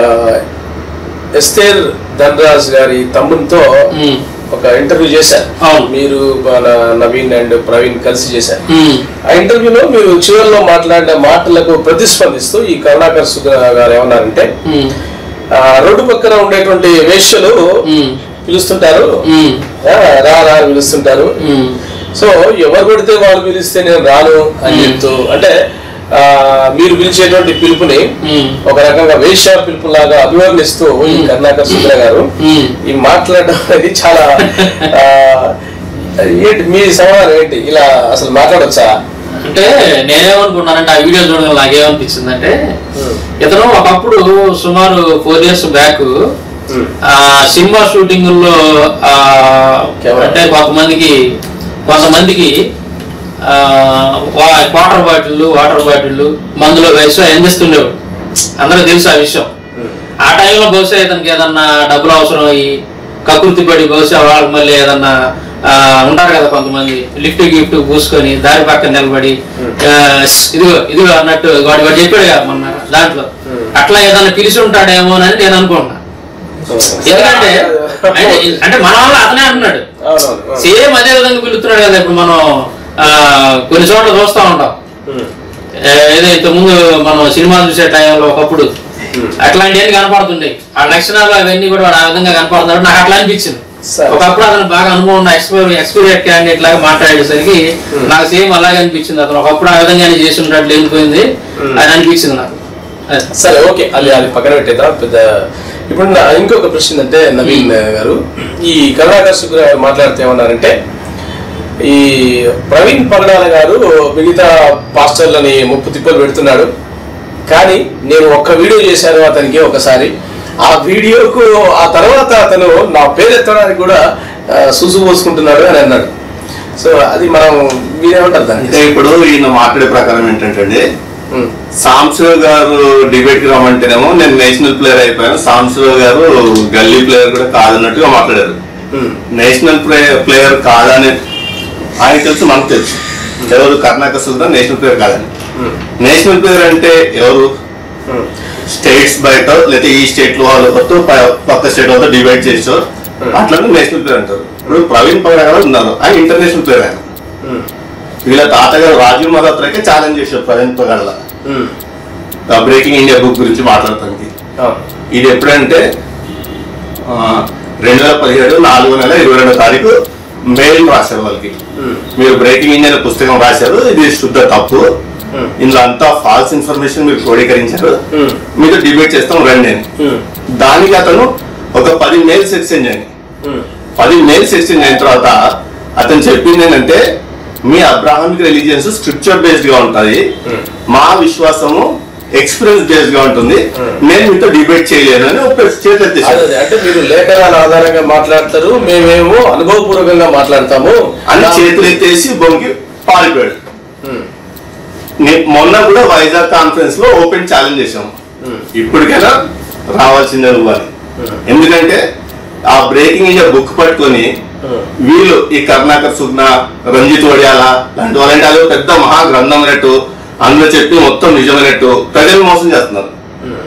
ఎస్తేర్ ధనరాజ్ గారి తమ్మునితో ఉమ్, ఒక ఇంటర్వ్యూ చేశారు అవును. మీరు మన నవీన్ అండ్ ప్రవీణ్ కలిసి చేశారు ఉమ్, ఆ ఇంటర్వ్యూలో మీరు చివరిలో మాట్లాడిన మాటలకు ప్రతిస్పందిస్తూ ఈ కరుణాకర్ సుధ గారు ఏమన్నారంటే ఉమ్, ఆ, రోడ్డు పక్కన ఉండేటువంటి వేష్యలు ఉమ్, పిలుస్తుంటారు ఉమ్, ఆ, రా రా అని పిలుస్తుంటారు ఉమ్. సో ఎవరు కొడితే వాళ్ళు పిలిస్తే నేను రాను అని చెప్తూ అంటే ఆ, మీరు పిలిచేటువంటి పిలుపుని ఉమ్. ఒక రకంగా వేశ్య పిలుపులాగా అభివర్ణిస్తూ ఈ కరుణాకర్ సుందర గారు ఉమ్. ఈ మాట్లాడడం అనేది చాలా ఆ, ఏంటి మీ సమాధానం ఏంటి ఇలా అసలు మాట్లాడొచ్చా అంటే నేనేమనుకున్నానంటే ఆ వీడియో చూడడం నాకేమనిపించింది అంటే ఇతను ఒకప్పుడు సుమారు ఫోర్ ఇయర్స్ బ్యాక్ ఆ సినిమా షూటింగుల్లో ఆ, కెమెరా. అంటే కొంతమందికి కొంతమందికి ఆ, వా- వాటర్ బాటిళ్ళు వాటర్ బాటిళ్ళు మందులో వేసి అందిస్తుండేవాడు అందరూ తెలుసు ఆ విషయం ఆ టైంలో బహుశా ఇతనికి ఏదన్నా డబ్బులు అవసరం అయ్యి కకృతి పడి బహుశా వాళ్ళకి మళ్ళీ ఏదన్నా ఆ, ఉంటారు కదా కొంతమంది లిఫ్ట్ గిఫ్ట్ పూసుకొని దారి పక్కన నిలబడి ఆ, ఇదిగో ఇదిగో అన్నట్టు వాడు వాడు చెప్పాడు కదా మొన్న దాంట్లో అట్లా ఏదన్నా పిలిచి ఉంటాడేమోనని నేను అనుకుంటున్నా ఎందుకంటే అంటే అంటే మన వల్ల అతనే అంటున్నాడు అవునవును సేమ్ అదే విధంగా పిలుస్తున్నాడు కదా ఇప్పుడు మనం ఆ, కొన్ని చోట్ల చూస్తూ ఉంటాం ఏ, ఏదో ఇంత ముందు మనం సినిమా చూసే టైంలో ఒకప్పుడు అట్లాంటివన్నీ కనపడుతుండే ఆ లక్షణాలు అవన్నీ కూడా వాడు ఆ విధంగా కనపడుతున్నాడు నాకు అట్లా అనిపించింది సరే. ఒకప్పుడు అతను బాగా అనుభవం ఉన్న ఎక్స్పీరియన్ ఎక్స్పీరియట్ క్యాండిడేట్ లాగా మాట్లాడేసరికి నాకు సేమ్ అలాగే అనిపించింది అతను ఒకప్పుడు ఆ విధంగానే చేసి ఉంటాడు లేనిపోయింది అని అనిపించింది నాకు అది. సరే ఓకే అది అది పక్కన పెట్టేద్దాం పెద్ద ఇప్పుడు నా ఇంకొక ప్రశ్న ఏంటంటే నవీన్ గారు ఈ కరుణాకర్ సుగ్ర గారు మాట్లాడితే ఏమన్నారంటే ఈ ప్రవీణ్ పగడాల గారు మిగతా పాస్టర్లని ముప్పు తిప్పలు పెడుతున్నాడు కానీ నేను ఒక్క వీడియో చేశాను అతనికి ఒకసారి ఆ వీడియోకు ఆ తర్వాత అతను నా పేరు ఎత్తడానికి కూడా ఆ, సుసు పోసుకుంటున్నాడు అని అన్నాడు సో అది మనం మీరేమంటారు దానికి అంటే ఇప్పుడు ఈయన మాట్లాడే ప్రకారం ఏంటంటే ఉమ్, సాంబశివరావు గారు డిబేట్ కి రమ్మంటేనేమో నేను నేషనల్ ప్లేయర్ అయిపోయాను సాంబశివరావు గారు గల్లీ ప్లేయర్ కూడా కాదన్నట్టుగా మాట్లాడారు ఉమ్, నేషనల్ ప్లేయర్ ప్లేయర్ కాదని ఆయన తెలుసు మనకు తెలుసు ఎవరు కర్ణాటక సుధా నేషనల్ ప్లేయర్ కాదని ఉమ్, నేషనల్ ప్లేయర్ అంటే ఎవరు ఉమ్, స్టేట్స్ బయట లేకపోతే ఈ స్టేట్ లో వాళ్ళతో ప- పక్క స్టేట్ వాళ్ళతో డివైడ్ చేస్తారు అట్లా నేషనల్ ప్లేయర్ అంటారు ఇప్పుడు ప్రవీణ్ పగడ గారు ఉన్నారు ఆయన ఇంటర్నేషనల్ ప్లేయర్ ఆయన ఉమ్, వీళ్ళ తాతగారు రాజీవ్ మల్హోత్రాకి ఛాలెంజ్ చేశారు ప్రవీణ్ పగడల ఉమ్, బ్రేకింగ్ ఇండియా బుక్ గురించి మాట్లాడటానికి ఆ, ఇది ఎప్పుడంటే ఆ, రెండు వేల పదిహేడు నాలుగో నెల ఇరవై రెండో తారీఖు మెయిల్ రాశారు వాళ్ళకి ఉమ్, మీరు బ్రేకింగ్ ఇండియా పుస్తకం రాశారు ఇది శుద్ధ తప్పు ఉమ్, ఇందులో అంతా ఫాల్స్ ఇన్ఫర్మేషన్ మీరు క్రోడీకరించారు ఉమ్, మీతో డిబేట్ చేస్తాం రండి అని ఉమ్, దానికి అతను ఒక పది మెయిల్స్ ఎక్స్చేంజ్ అయ్యి ఉమ్, పది మెయిల్స్ ఎక్స్చేంజ్ అయిన తర్వాత అతను చెప్పింది ఏంటంటే మీ అబ్రాహమిక్ రిలీజియన్స్ స్క్రిప్చర్ బేస్డ్ గా ఉంటుంది Hmm. మా విశ్వాసము ఎక్స్పీరియన్స్ బేస్డ్ గా ఉంటుంది Hmm. నేను మీతో డిబేట్ చేయలేను అని ఒక అదే చేతెత్తేసాడు అదే. అంటే మీరు లేఖనాల ఆధారంగా మాట్లాడతారు మేమేమో అనుభవపూర్వకంగా మాట్లాడతాము అని చేతులు ఎత్తేసి బొంకి పారిపోయాడు ఉమ్, నే- మొన్న కూడా వైజాగ్ కాన్ఫరెన్స్ లో ఓపెన్ ఛాలెంజ్ చేసాం ఉమ్, ఇప్పటికైనా రావాల్సిందే నువ్వు అని Hmm. ఎందుకంటే ఆ బ్రేకింగ్ ఇండియా బుక్ పట్టుకొని ఉమ్, వీళ్ళు ఈ కర్ణాకర్ సుగ్న రంజిత్ వడియాల లాంటి వాళ్ళంటే అది ఒక పెద్ద మహా గ్రంథం అన్నట్టు అందులో చెప్పి మొత్తం నిజమైనట్టు ప్రజలు మోసం చేస్తున్నారు ఉమ్,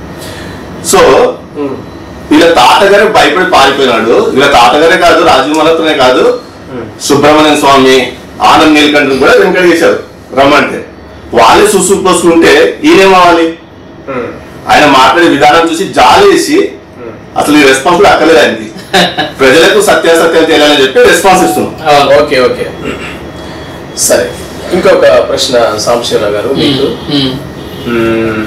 సో ఉమ్, వీళ్ళ తాతగారే భయపడి పారిపోయినాడు వీళ్ళ తాతగారే కాదు రాజీవ్ మల్హోత్రనే కాదు ఉమ్, సుబ్రహ్మణ్యం స్వామి ఆనంద్ నీలకంఠం కూడా వెంకట చేశారు రమ్మంటే వాళ్ళే సుసు పోసుకుంటే ఈయనేమవ్వాలి ఉమ్, ఆయన మాట్లాడే విధానం చూసి జాలేసి ఉమ్. అసలు ఈ రెస్పాన్స్ కూడా అక్కర్లేదు ఆయనకి ప్రజలకు సత్యాసత్యాలు తెలియాలని చెప్పి రెస్పాన్స్ ఇస్తున్నాం అవును. ఓకే ఓకే సరే ఇంకొక ప్రశ్న సాంబశివరావు గారు మీకు ఉమ్, మ్మ్.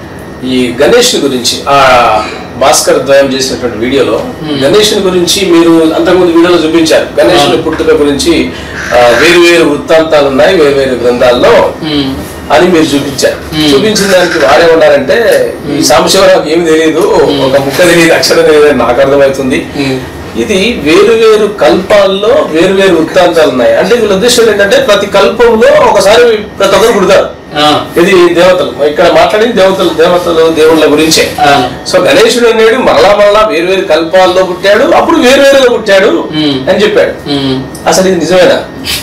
ఈ గణేష్ గురించి ఆ భాస్కర్ ద్వయం చేసినటువంటి వీడియోలో గణేష్ గురించి మీరు అంతకుముందు వీడియోలో చూపించారు గణేష్ పుట్టుక గురించి ఆ, వేరు వేరు వృత్తాంతాలు ఉన్నాయి వేరు వేరు గ్రంథాల్లో ఉమ్, అని మీరు చూపించారు మ్మ్. చూపించిన దానికి వాడే ఉన్నారంటే ఈ సాంబశివరావుకి ఏమి తెలియదు ఒక ముక్క తెలియదు అక్షరం తెలియదు అని నాకు అర్థమవుతుంది ఉమ్. ఇది వేరు వేరు కల్పాల్లో వేరు వేరు వృత్తాంతాలు ఉన్నాయి అంటే వీళ్ళ ఉద్దేశం ఏంటంటే ప్రతి కల్పంలో ఒకసారి ప్రతి ఒక్కరు పుడతారు ఆ, ఇది దేవతలు ఇక్కడ మాట్లాడింది దేవతలు దేవతలు దేవుళ్ళ గురించే అవును. సో గణేశుడు అనేడు మరలా మరలా వేరు వేరు కల్పాల్లో పుట్టాడు అప్పుడు వేరు వేరుగా పుట్టాడు మ్మ్. అని చెప్పాడు ఉమ్. అసలు ఇది నిజమేనా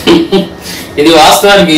ఇది వాస్తవానికి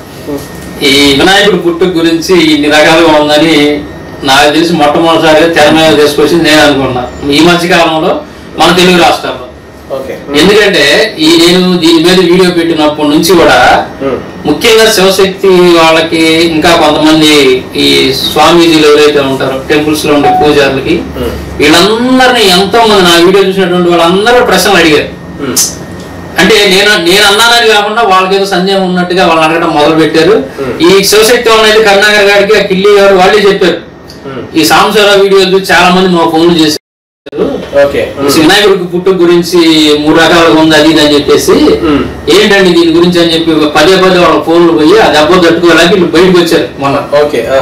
ఈ వినాయకుడి పుట్టుక గురించి ఇన్ని రకాలుగా ఉందని నాకు తెలిసి మొట్టమొదటిసారిగా తెర మీద తీసుకొచ్చి నేను అనుకున్నా ఈ మధ్య కాలంలో మన తెలుగు రాష్ట్రాల్లో ఓకే ఎందుకంటే ఈ నేను దీని మీద వీడియో పెట్టినప్పటి నుంచి కూడా మ్మ్. ముఖ్యంగా శివశక్తి వాళ్ళకి ఇంకా కొంతమంది ఈ స్వామీజీలు ఎవరైతే ఉంటారో టెంపుల్స్ లో ఉండే పూజారులకి మ్మ్. వీళ్ళందరినీ ఎంతో మంది నా వీడియో చూసినటువంటి వాళ్ళందరూ ప్రశ్నలు అడిగారు మ్మ్. అంటే నేను నేను అన్నానని కాకుండా వాళ్ళకి ఏదో సందేహం ఉన్నట్టుగా వాళ్ళు అడగడం మొదలు పెట్టారు Hmm. ఈ శివశక్తి వాళ్ళని అయితే కరుణాకర్ గారికి ఆ కిల్లి గారు వాళ్ళే చెప్పారు మ్మ్. ఈ సాంబశివరావు వీడియోలు చూసి చాలా మంది మా ఫోన్లు చేశారు ఓకే మ్మ్. వినాయకుడికి పుట్టుక గురించి మూడు రకాలుగా ఉంది అది ఇది అని చెప్పేసి మ్మ్. ఏంటండి దీని గురించి అని చెప్పి ఒక పదే పదే వాళ్ళ ఫోన్లు పోయి ఆ దెబ్బ తట్టుకోలేక వీళ్ళు బయటకు వచ్చారు మొన్న ఓకే ఆ.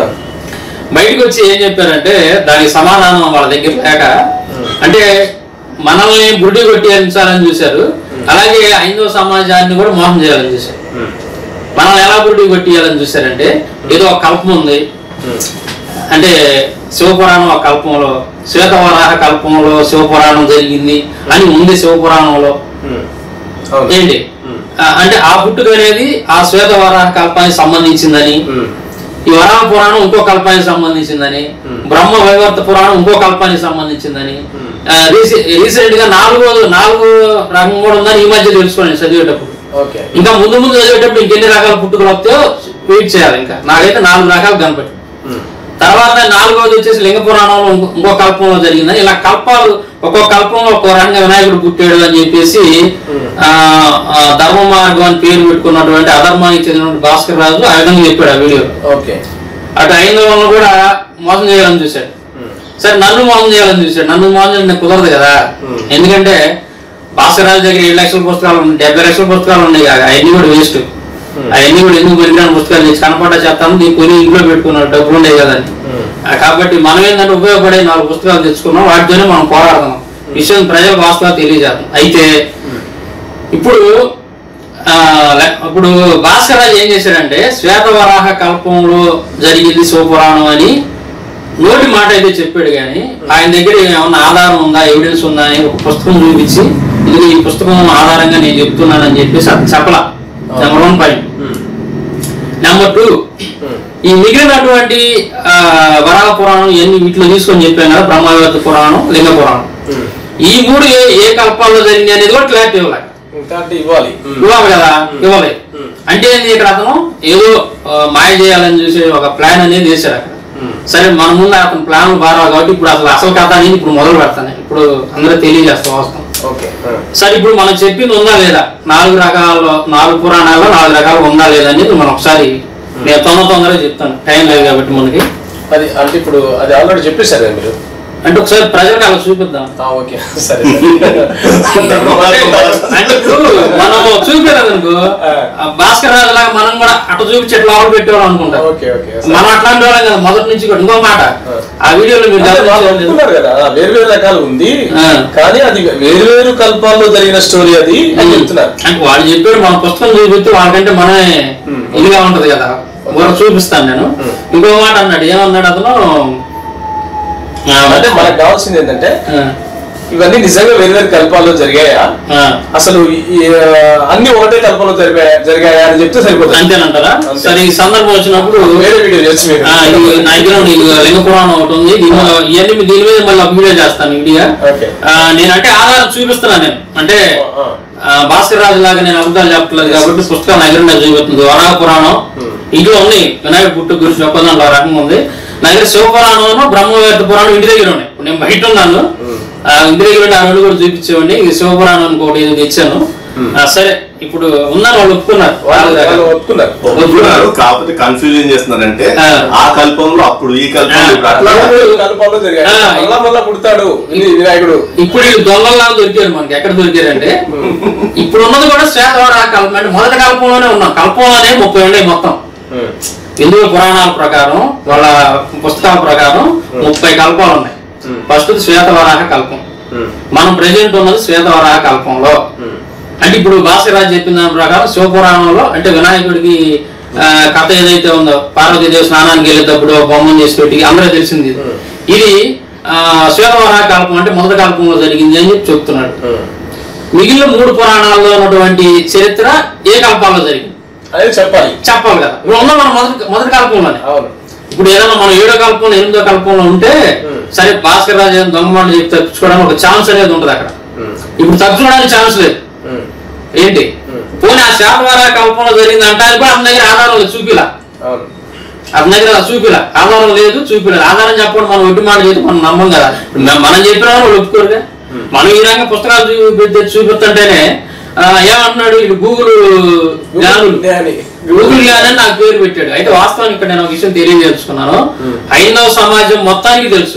బయటకు వచ్చి ఏం చెప్పారంటే దానికి సమాధానం వాళ్ళ దగ్గర లేక అంటే మనల్ని గుడ్డి కొట్టేయించాలని చూశారు అలాగే హైందవ సమాజాన్ని కూడా మోసం చేయాలని చూశారు మ్మ్. మనల్ని ఎలా గుడ్డి కొట్టేయాలని చూశారంటే ఏదో ఒక కల్పం ఉంది మ్మ్. అంటే శివపురాణం ఒక కల్పంలో శ్వేతవరాహ కల్పంలో శివపురాణం జరిగింది అని ఉంది శివపురాణంలో మ్మ్. అవును ఏంటి మ్మ్. ఆ, అంటే ఆ పుట్టుక అనేది ఆ శ్వేతవరాహ కల్పానికి సంబంధించిందని మ్మ్. ఈ వరాహ పురాణం ఇంకో కల్పానికి సంబంధించిందని Hmm. బ్రహ్మ వైవర్త పురాణం ఇంకో కల్పానికి సంబంధించిందని Hmm. ఆ, రీసె- రీసెంట్ గా నాలుగో నాలుగు రకం కూడా ఉందని ఈ మధ్య తెలుసుకోండి చదివేటప్పుడు ఓకే ఇంకా ముందు ముందు చదివేటప్పుడు ఇంకెన్ని రకాల పుట్టుకలు వస్తాయో వెయిట్ చేయాలి ఇంకా నాకైతే నాలుగు రకాలు కనపడి మ్మ్. తర్వాత నాలుగోది వచ్చేసి లింగ పురాణంలో ఇంకో- ఇంకో కల్పంలో జరిగిందని ఇలా కల్పాలు ఒక్కో కల్పంలో ఒక్కో రకంగా వినాయకుడు పుట్టాడు అని చెప్పేసి Hmm. ఆ, ఆ, ధర్మ మార్గం అని పేరు పెట్టుకున్నటువంటి అధర్మానికి చెందినటువంటి భాస్కర్ రాజు ఆ విధంగా చెప్పాడు ఆ వీడియో ఓకే అటు ఐందవులను కూడా మోసం చేయాలని చూశాడు మ్మ్. సరే నన్ను మోసం చేయాలని చూశాడు నన్ను మోసం చేయడం కుదరదు కదా Hmm. ఎందుకంటే భాస్కర్ రాజు దగ్గర ఏడు లక్షల పుస్తకాలు ఉన్నాయి డెబ్బై లక్షల పుస్తకాలు ఉన్నాయి కాక అవన్నీ కూడా వేస్ట్ అవన్నీ కూడా ఎందుకు పనికిరాని పుస్తకాలు తెచ్చి కనపడ్డా చెప్తాను దీన్ని కొని ఇంట్లో పెట్టుకున్నాడు డబ్బులు ఉన్నాయి కదండి మ్మ్. ఆ, కాబట్టి మనం ఏంటంటే ఉపయోగపడే నాలుగు పుస్తకాలు తెచ్చుకున్నాం వాటితోనే మనం పోరాడుతున్నాం విషయం ప్రజలకు వాస్తవాలు తెలియజేద్దాం అయితే ఇప్పుడు ఆ, లే- ఇప్పుడు భాస్కర్ రాజు ఏం చేశాడంటే శ్వేతవరాహ కల్పంలో జరిగింది శివపురాణం అని నోటి మాట అయితే చెప్పాడు కానీ ఆయన దగ్గర ఏమన్నా ఆధారం ఉందా ఎవిడెన్స్ ఉందా అని ఒక పుస్తకం చూపించి ఇది ఈ పుస్తకం ఆధారంగా నేను చెప్తున్నానని చెప్పేసి అది చెప్పలా నెంబర్ వన్ పాయింట్ మ్మ్. నెంబర్ టూ మ్మ్. ఈ మిగిలినటువంటి ఆ, వరాహ పురాణం ఇవన్నీ వీటిలో తీసుకొని చెప్పాను కదా బ్రహ్మవేత్త పురాణం లింగ పురాణం మ్మ్. ఈ మూడు ఏ ఏ కల్పాల్లో జరిగింది అనేది కూడా క్లారిటీ ఇవ్వాలి ఇంకా అంటే ఇవ్వాలి మ్మ్. ఇవ్వాలి కదా ఇవ్వాలి మ్మ్. అంటే ఏంది ఇక్కడ అతను ఏదో ఆ, మాయ చేయాలని చూసే ఒక ప్లాన్ అనేది వేశాడు అక్కడ మ్మ్. సరే మన ముందు అతను ప్లాన్ బాగా కాబట్టి ఇప్పుడు అసలు అసలు కథ అనేది ఇప్పుడు మొదలు పెడతాను ఇప్పుడు అందరూ తెలియజేస్తాం వస్తాం ఓకే ఆ. సరే ఇప్పుడు మనం చెప్పింది ఉందా లేదా నాలుగు రకాల నాలుగు పురాణాల్లో నాలుగు రకాలు ఉందా లేదా అనేది మనం ఒకసారి నేను తొందర తొందరగా చెప్తాను టైం లేదు కాబట్టి మనకి అది అంటే ఇప్పుడు అది ఆల్రెడీ చెప్పేశారు కదా మీరు అంటే ఒకసారి ప్రజలకు అలా చూపిద్దాం ఆ, ఓకే సరే అంటే ఇప్పుడు మనం చూపించలేదు అనుకో ఆ భాస్కర్ రాజు లాగా మనం కూడా అటు చూపించి ఎట్లా లోపల పెట్టేవాళ్ళం అనుకుంటాం ఓకే ఓకే మనం అట్లాంటి వాళ్ళం కదా మొదటి నుంచి కూడా ఇంకో మాట ఆ వీడియోలో మీరు అంటే వాళ్ళు గమనించలేదు. ఒప్పుకున్నారు కదా వేరు వేరు రకాలు ఉంది ఆ. కానీ అది వేరు వేరు కల్పాల్లో జరిగిన స్టోరీ అది అని చెప్తున్నారు అంటే వాళ్ళు చెప్పాడు మన పుస్తకం చూపిస్తే వాళ్ళకంటే మనమే Hmm. ఇదిగా ఉంటది కదా ఊరకు చూపిస్తాను నేను Hmm. ఇంకో మాట అన్నాడు ఏమన్నాడు అతను ఆ, అంటే మనకు కావాల్సింది ఏంటంటే ఆ, ఇవన్నీ నిజంగా వేరు వేరు కల్పాల్లో జరిగాయా ఆ, అసలు ఈ, ఆ, అన్ని ఒకటే కల్పంలో జరిగాయా జరిగాయా అని చెప్తే సరిపోతుంది అంతేనంటారా అంతే. సరే ఈ సందర్భం వచ్చినప్పుడు వేరే వీడియో చేసి మీరు ఆ, ఇది నా దగ్గర ఉంది. ఇది లింగ పురాణం ఒకటి ఉంది దీని మీద- ఇవన్నీ మీ- దీని మీద మళ్ళీ ఒక వీడియో చేస్తాను వీడియో ఓకే ఆ, నేనంటే ఆధారం చూపిస్తున్నాను నేను అంటే ఆ. ఆ, భాస్కర్ రాజు లాగా నేను అబద్ధాలు చెప్పట్లేదు కాబట్టి పుస్తకం నా దగ్గర నాకు చూపుతుంది వరాహ పురాణం ఇంట్లో ఉంది వినాయక పుట్టు గురించి ఒక దాంట్లో ఆ రకంగా ఉంది నా దగ్గర శివపురాణం బ్రహ్మవేత్త పురాణం ఇంటి దగ్గర ఉన్నాయి ఇప్పుడు నేను బయట ఉన్నాను ఆ, ఇంటి దగ్గర ఉండి ఆ రెండు కూడా చూపించేవాడిని ఇది శివపురాణం ఇంకోటి ఇది తెచ్చాను ఆ, సరే ఇప్పుడు ఉన్నారు వాళ్ళు ఒప్పుకున్నారు వాళ్ళు వాళ్ళు వాళ్ళు ఒప్పుకున్నారు ఒప్పుకున్నారు కాకపోతే కన్ఫ్యూజ్ ఏం చేస్తున్నారంటే ఆ. ఆ కల్పంలో అప్పుడు ఈ కల్పంలో ఇప్పుడు అట్లా మూడు కల్పాలు జరిగాయి ఆ, మళ్ళా మళ్ళా పుడతాడు ఇది వినాయకుడు ఇప్పుడు వీళ్ళు దొంగల్లాగా దొరికారు మనకి ఎక్కడ దొరికారంటే ఇప్పుడు ఉన్నది కూడా శ్వేతవరాహ కల్పం అంటే మొదటి కల్పంలోనే ఉన్నాం కల్పంలోనే ముప్పై ఉన్నాయి మొత్తం హిందూ పురాణాల ప్రకారం వాళ్ళ పుస్తకాల ప్రకారం ముప్పై కల్పాలు ఉన్నాయి ఫస్ట్ శ్వేతవరాహ కల్పం మనం ప్రెజెంట్ ఉన్నది శ్వేతవరాహ కల్పంలో అంటే ఇప్పుడు భాస్కరాజు చెప్పిన దాని ప్రకారం శివపురాణంలో అంటే వినాయకుడికి ఆ, కథ ఏదైతే ఉందో పార్వతీదేవి స్నానానికి వెళ్ళేటప్పుడు బొమ్మను చేసి పెట్టి అందరూ తెలిసింది ఇది. ఇది ఆ, శ్వేతవరాహ కల్పం అంటే మొదటి కల్పంలో జరిగింది అని చెప్పి చెప్తున్నాడు మిగిలిన మూడు పురాణాల్లో ఉన్నటువంటి చరిత్ర ఏ కల్పాల్లో జరిగింది అనేది చెప్పాలి చెప్పాలి కదా ఇప్పుడు ఉన్న మనం మొదటి మొదటి కల్పంలోనే అవును ఇప్పుడు ఏదైనా మనం ఏడో కల్పంలో ఎనిమిదో కల్పంలో ఉంటే సరే భాస్కర్ రాజు ఏదైనా దొంగ మాట చెప్పి తప్పించుకోవడానికి ఒక ఛాన్స్ అనేది ఉంటుంది అక్కడ ఇప్పుడు తప్పించుకోవడానికి ఛాన్స్ లేదు ఏంటి పోనీ ఆ శాతవార కల్పంలో జరిగింది అంటానికి కూడా అతని దగ్గర ఆధారం లేదు చూపిలా అవును అతని దగ్గర చూపిలా ఆధారం లేదు చూపిలేదు ఆధారం చెప్పడం మనం ఒట్టి మాట చేసి మనం నమ్మం కదా ఇప్పుడు మ- మనం చెప్పిన వాళ్ళు ఒప్పుకోరుగా మనం ఈ రకంగా పుస్తకాలు చూపి చూపిస్తుంటేనే ఆ, ఏమంటున్నాడు ఇది గూగుల్ జ్ఞానులు జ్ఞాని. గూగుల్ జ్ఞాని అని నాకు పేరు పెట్టాడు అయితే వాస్తవానికి ఇక్కడ నేను ఒక విషయం తెలియజేసుకున్నాను హైందవ సమాజం మొత్తానికి తెలుసు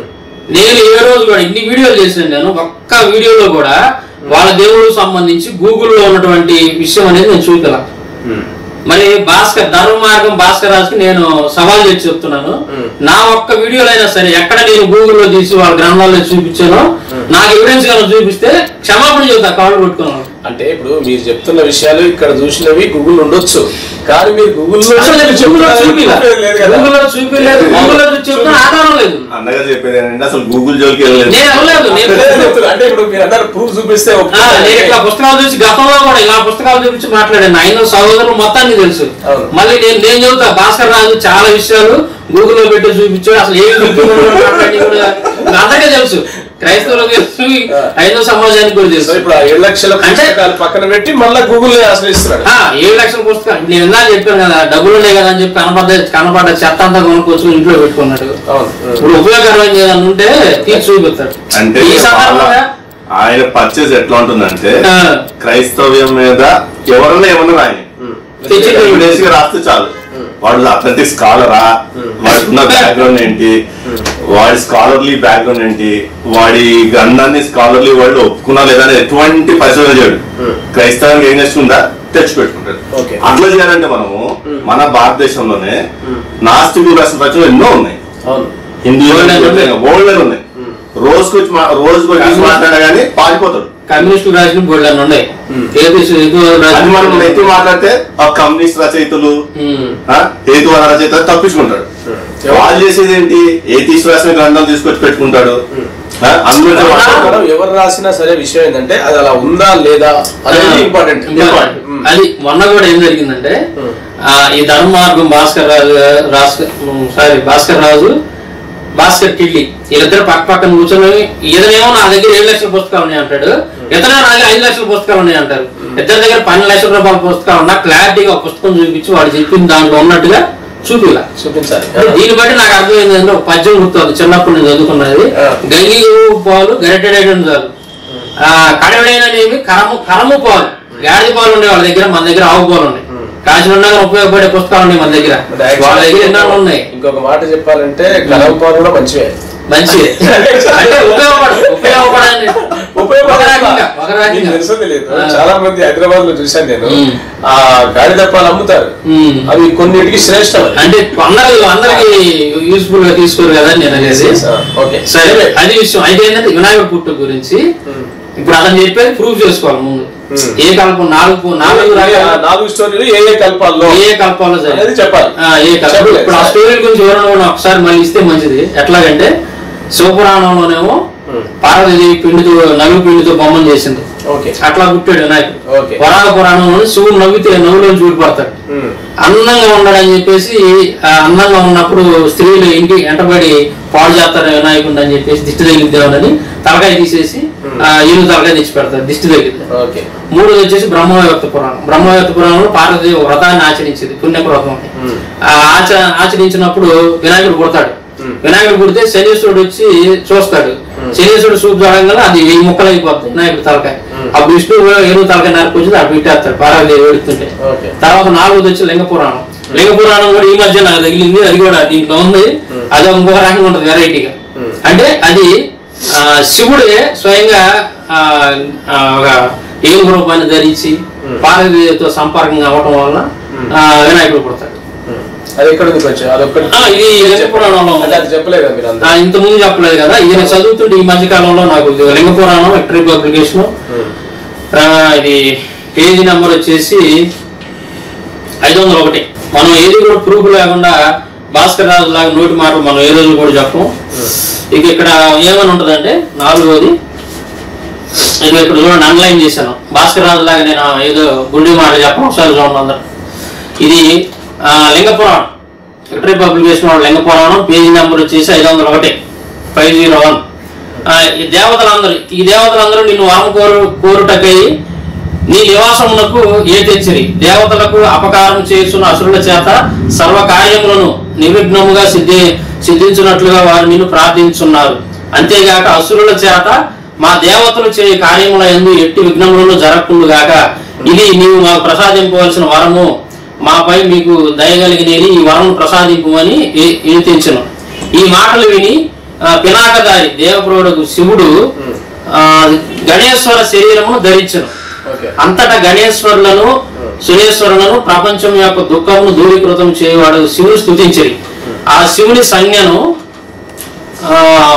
నేను ఏ రోజు కూడా ఇన్ని వీడియోలు చేశాను నేను ఒక్క వీడియోలో కూడా వాళ్ళ దేవుడు సంబంధించి గూగుల్లో ఉన్నటువంటి విషయం అనేది నేను చూపిలా మరి భాస్కర్ ధర్మ మార్గం భాస్కర్ రాజుకి నేను సవాల్ చేసి చెప్తున్నాను నా ఒక్క వీడియోలో అయినా సరే ఎక్కడ నేను గూగుల్లో తీసి వాళ్ళ గ్రంథాల్లో చూపించానో నాకు ఎవిడెన్స్ గా చూపిస్తే క్షమాపణ చెబుతా కాళ్ళు పెట్టుకున్నాను అంటే ఇప్పుడు మీరు చెప్తున్న విషయాలు ఇక్కడ చూసినవి గూగుల్ ఉండొచ్చు కానీ మీరు గూగుల్ అసలు నేను గూగుల్లో చూపిలా గూగుల్లో చూపిలేదు గూగుల్లో చెప్తున్నా ఆధారం లేదు అన్నగా చెప్పేది ఏంటంటే అసలు గూగుల్ జోలికి వెళ్ళలేదు నేను వెళ్ళలేదు నేను అంటే ఇప్పుడు మీరు అన్నారు ప్రూఫ్ చూపిస్తే ఆ, ఒప్పుకుంటారు. నేను ఇట్లా పుస్తకాలు చూసి గతంలో కూడా ఇలా పుస్తకాలు చూపించి మాట్లాడాను ఆయన సహోదరులు మొత్తానికి తెలుసు అవును. మళ్ళీ నేను నేను చెబుతా భాస్కర్ రాజు చాలా విషయాలు గూగుల్లో పెట్టి చూపించాడు అసలు ఏమి మాట్లాడి కూడా నాకు అందరికీ తెలుసు క్రైస్తవులకు తెలుసు ఐదో సమాజానికి కూడా సో తెలుసు ఇప్పుడు ఆ ఏడు లక్షల అంటే- పుస్తకాలు పక్కన పెట్టి మళ్ళా గూగుల్ ఆశ్రయిస్తున్నాడు ఆ, ఏడు లక్షల పుస్తకాలు నేను ఇందా చెప్పాను కదా డబ్బులు ఉన్నాయి కదా అని చెప్పి కనపడ్డ కనపడ్డ చెత్త అంతా కొనుక్కొచ్చుకుని ఇంట్లో పెట్టుకున్నాడు అవును ఇప్పుడు ఉపయోగకరమైన ఏదైనా ఉంటే తీసి చూపిస్తాడు అంటే ఈ సందర్భంగా ఆయన పర్చేజ్ ఎట్లా ఉంటుందంటే ఆ, క్రైస్తవ్యం మీద ఎవరన్నా ఏమన్నా ఆయన తెచ్చి ఎవిడెన్స్ గా రాస్తే చాలు వాడు అథ్లెటిక్ స్కాలరా వాడికి ఉన్న బ్యాక్గ్రౌండ్ ఏంటి వాడి స్కాలర్లీ బ్యాక్గ్రౌండ్ ఏంటి వాడి గంధాన్ని స్కాలర్లీ వాళ్ళు ఒప్పుకున్నా లేదా అని ఎటువంటి పరిశోధన చేయడు క్రైస్తవానికి ఏం నచ్చుకుందా తెచ్చి పెట్టుకుంటాడు Okay. అట్లా చేయాలంటే మనము మన భారతదేశంలోనే నాస్తికులు రాసిన రచనలు ఎన్నో ఉన్నాయి అవును హిందీలో ఓల్డ్ ఉన్నాయి రోజుకు వచ్చి మా- రోజుకు వచ్చి మాట్లాడా కానీ పారిపోతాడు కమ్యూనిస్టులు రాసిన బోర్డు అని ఉన్నాయి ఏపీ అది మనం నెత్తి మాట్లాడితే ఆ కమ్యూనిస్ట్ రచయితలు ఆ, హేతువాద రచయిత తప్పించుకుంటాడు వాళ్ళు చేసేది ఏంటి ఏ తీసుకురాసిన గ్రంథాలు తీసుకొచ్చి పెట్టుకుంటాడు ఆ, అందులో నుంచి వాడు- మనం ఎవరు రాసినా సరే విషయం ఏంటంటే అది అలా ఉందా లేదా అనేది ఇంపార్టెంట్ అది మొన్న కూడా ఏం జరిగిందంటే ఆ, ఈ ధర్మ మార్గం భాస్కర్ రాజు రాస్కర్ సారీ భాస్కర్ రాజు భాస్కర్ కిడ్లీ వీళ్ళిద్దరు పక్క పక్కన కూర్చొని ఇతనేమో నా దగ్గర ఏడు లక్షల పుస్తకాలు ఉన్నాయి అంటాడు ఇతనే నా దగ్గర ఐదు లక్షల పుస్తకాలు ఉన్నాయి అంటారు ఇద్దరి దగ్గర పన్నెండు లక్షల రూపాయల పుస్తకాలు ఉన్నా క్లారిటీగా ఒక పుస్తకం చూపించి వాడు చెప్పిన దాంట్లో ఉన్నట్టుగా చూపిలా చూపించాలి అంటే దీన్ని బట్టి నాకు అర్థమైంది అంటే ఒక పద్యం గుర్తుంది చిన్నప్పుడు నేను చదువుకున్నది ఆ. గంగి పాలు గరిటెడైన చాలు ఆ కడవడైననేవి కరము కరము పాలు గాడిద పాలు ఉండే వాళ్ళ దగ్గర మన దగ్గర ఆవు పాలు ఉన్నాయి కాసిన ఉండగా ఉపయోగపడే పుస్తకాలు ఉన్నాయి మన దగ్గర But actually వాళ్ళ దగ్గర ఎన్నో ఉన్నాయి ఇంకొక మాట చెప్పాలంటే కలవపాలు కూడా మంచివే మంచిది అంటే ఉపయోగపడ ఉపయోగపడని ఒక రకంగా ఒక నీకు రకంగా తెలుసో తెలియదు ఆ. చాలా మంది హైదరాబాద్ లో చూశాను నేను మ్మ్. ఆ గాడిద పాలు అమ్ముతారు ఉమ్. అవి కొన్నిటికి శ్రేష్టం అది. అంటే అందరికి అందరికి యూస్ఫుల్ గా తీసుకోరు కదా అని నేను అనేది ఆ, ఓకే సరే అది విషయం అయితే ఏంటంటే వినాయకుడు పుట్టు గురించి మ్మ్. ఇప్పుడు అతను చెప్పేది ప్రూవ్ చేసుకోవాలి ముందు మ్మ్. ఏ కల్పం నాలుగు నాలుగు ఆ రకాల నాలుగు స్టోరీలు ఏ ఏ కల్పాల్లో ఏ కల్పాలో అనేది జరిగింది చెప్పాలి ఆ, ఏ కల్పం చెప్పలేదు ఇప్పుడు ఆ సార్. స్టోరీ గురించి ఎవరైనా ఒకసారి మళ్ళీ ఇస్తే మంచిది ఎట్లాగంటే శివపురాణంలోనేమో మ్మ్. పార్వతీదేవి పిండితో నలుగు పిండితో బొమ్మను చేసింది ఓకే అట్లా పుట్టాడు వినాయకుడు ఓకే. వరాహ పురాణంలో శివుడు నవ్వితే నవ్వులో చూడిపడతాడు ఉమ్. అందంగా ఉన్నాడని చెప్పేసి ఆ అందంగా ఉన్నప్పుడు స్త్రీలు ఇంటి ఎంటబడి పాడు చేస్తారు వినాయకుడు అని చెప్పేసి దిష్టి తగిలిద్దామని తలకాయ తీసేసి ఆ ఇల్లు తలకాయ తెచ్చి పెడతారు దిష్టి తగిలిద్ది ఓకే మూడోది వచ్చేసి బ్రహ్మవేత్త పురాణం బ్రహ్మవేత్త పురాణంలో పార్వతి ఒక వ్రతాన్ని ఆచరించింది పుణ్యవ్రతం అని ఉమ్. ఆ ఆచ ఆచరించినప్పుడు వినాయకుడు పుడతాడు వినాయకుడు పుడితే శనీశ్వరుడు వచ్చి చూస్తాడు శనీశ్వరుడు చూపు చూడంగా అది వెయ్యి ముక్కలు అయిపోతుంది వినాయకుడు తలకాయ అప్పుడు విష్ణువు ఏదో తలకాయ నరకొచ్చి అటు పెట్టేస్తాడు పార్వతి ఏడుతుంటే ఓకే తర్వాత నాలుగోది వచ్చి లింగ పురాణం లింగ పురాణం కూడా ఈ మధ్య నాకు తగిలింది అది కూడా దీంట్లో ఉంది అది ఇంకొక రకంగా ఉంటుంది వెరైటీగా అంటే అది ఆ, శివుడే స్వయంగా ఆ, ఆ, ఒక ఏనుగు రూపాన్ని ధరించి పార్వతీతో సంపర్కంగా అవ్వటం వలన ఆ, వినాయకుడు పుడతాడు ఉమ్. అది ఎక్కడ ఉంది కొంచెం అదొక్కటి ఆ, ఇది లింగ పురాణంలో ఉంది. అంటే అది చెప్పలేదు మీరు ఆ, అందరూ ఇంత ముందు చెప్పలేదు కదా ఇది నేను చదువుతుంటే ఈ మధ్య కాలంలో నాకు ఇది లింగ పురాణం ఎక్టరీ పబ్లికేషన్ ఇది పేజీ నెంబర్ వచ్చేసి ఐదు వందల ఒకటి మనం ఏది కూడా ప్రూఫ్ లేకుండా భాస్కర్ రాజు లాగా నోటి మాటలు మనం ఏ రోజు కూడా చెప్పం ఇక ఇక్కడ ఏమని ఉంటుందంటే నాలుగోది ఇది ఇక్కడ చూడండి అన్లైన్ చేశాను భాస్కర్ రాజు లాగా నేను ఏదో గుండె మాట చెప్పను ఒకసారి చూడండి అందరు ఇది ఆ, లింగ పురాణం విక్టరీ పబ్లికేషన్ వాళ్ళ లింగ పురాణం పేజీ నెంబర్ వచ్చేసి ఐదు వందల ఒకటి ఫైవ్ జీరో వన్ ఈ దేవతలందరూ ఈ దేవతలందరూ నిన్ను వామ కోరు కోరుటకై నీ నివాసమునకు ఏ తెచ్చిరి దేవతలకు అపకారం చేస్తున్న అసురుల చేత సర్వ కార్యములను నిర్విఘ్నముగా సిద్ధి సిద్ధించినట్లుగా వారు నిన్ను ప్రార్థించున్నారు అంతేగాక అసురుల చేత మా దేవతలు చేయ కార్యముల ఎందు ఎట్టి విఘ్నములను జరగకుండుగాక ఇది నీవు మాకు ప్రసాదింపవలసిన వరము మాపై మీకు దయగలిగినది ఈ వరము ప్రసాదింపుమని తెంచను ఈ మాటలు విని ఆ, పినాకదారి దేవప్రభుడు శివుడు ఆ, గణేశ్వర శరీరమును ధరించను ఓకే అంతటా గణేశ్వరులను సురేశ్వరులను ప్రపంచం యొక్క దుఃఖమును దూరీకృతం చేయవాడు శివుడు స్తుతించరి ఆ శివుని సంజ్ఞను ఆ,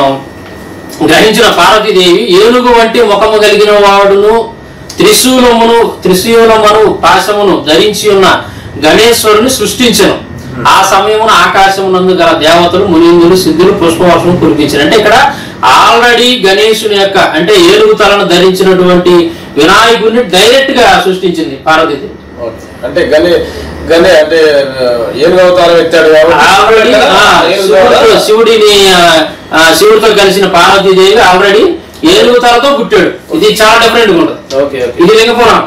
గ్రహించిన పార్వతీదేవి ఏనుగు వంటి ముఖము కలిగిన వాడును త్రిశూలమును త్రిశూలమును పాశమును ధరించి ఉన్న గణేశ్వరుని సృష్టించను ఆ సమయమున ఆకాశమునందు గల దేవతలు మునిందులు సిద్ధులు పుష్పవర్షం కురిపించారు అంటే ఇక్కడ ఆల్రెడీ గణేశుని యొక్క అంటే ఏనుగు తలను ధరించినటువంటి వినాయకుడిని డైరెక్ట్ గా సృష్టించింది పార్వతీదేవి ఓకే అంటే గనే గనే అంటే ఆ, ఏనుగు అవతారం ఎత్తాడు కాబట్టి ఆల్రెడీ ఆ, ఏనుగు శివుడితో ద్వారా- శివుడిని ఆ, ఆ, శివుడితో కలిసిన పార్వతీదేవి ఆల్రెడీ ఏనుగు తలతో పుట్టాడు ఇది చాలా డిఫరెంట్ ఉంటుంది ఓకే ఓకే ఇది లింగ పురాణం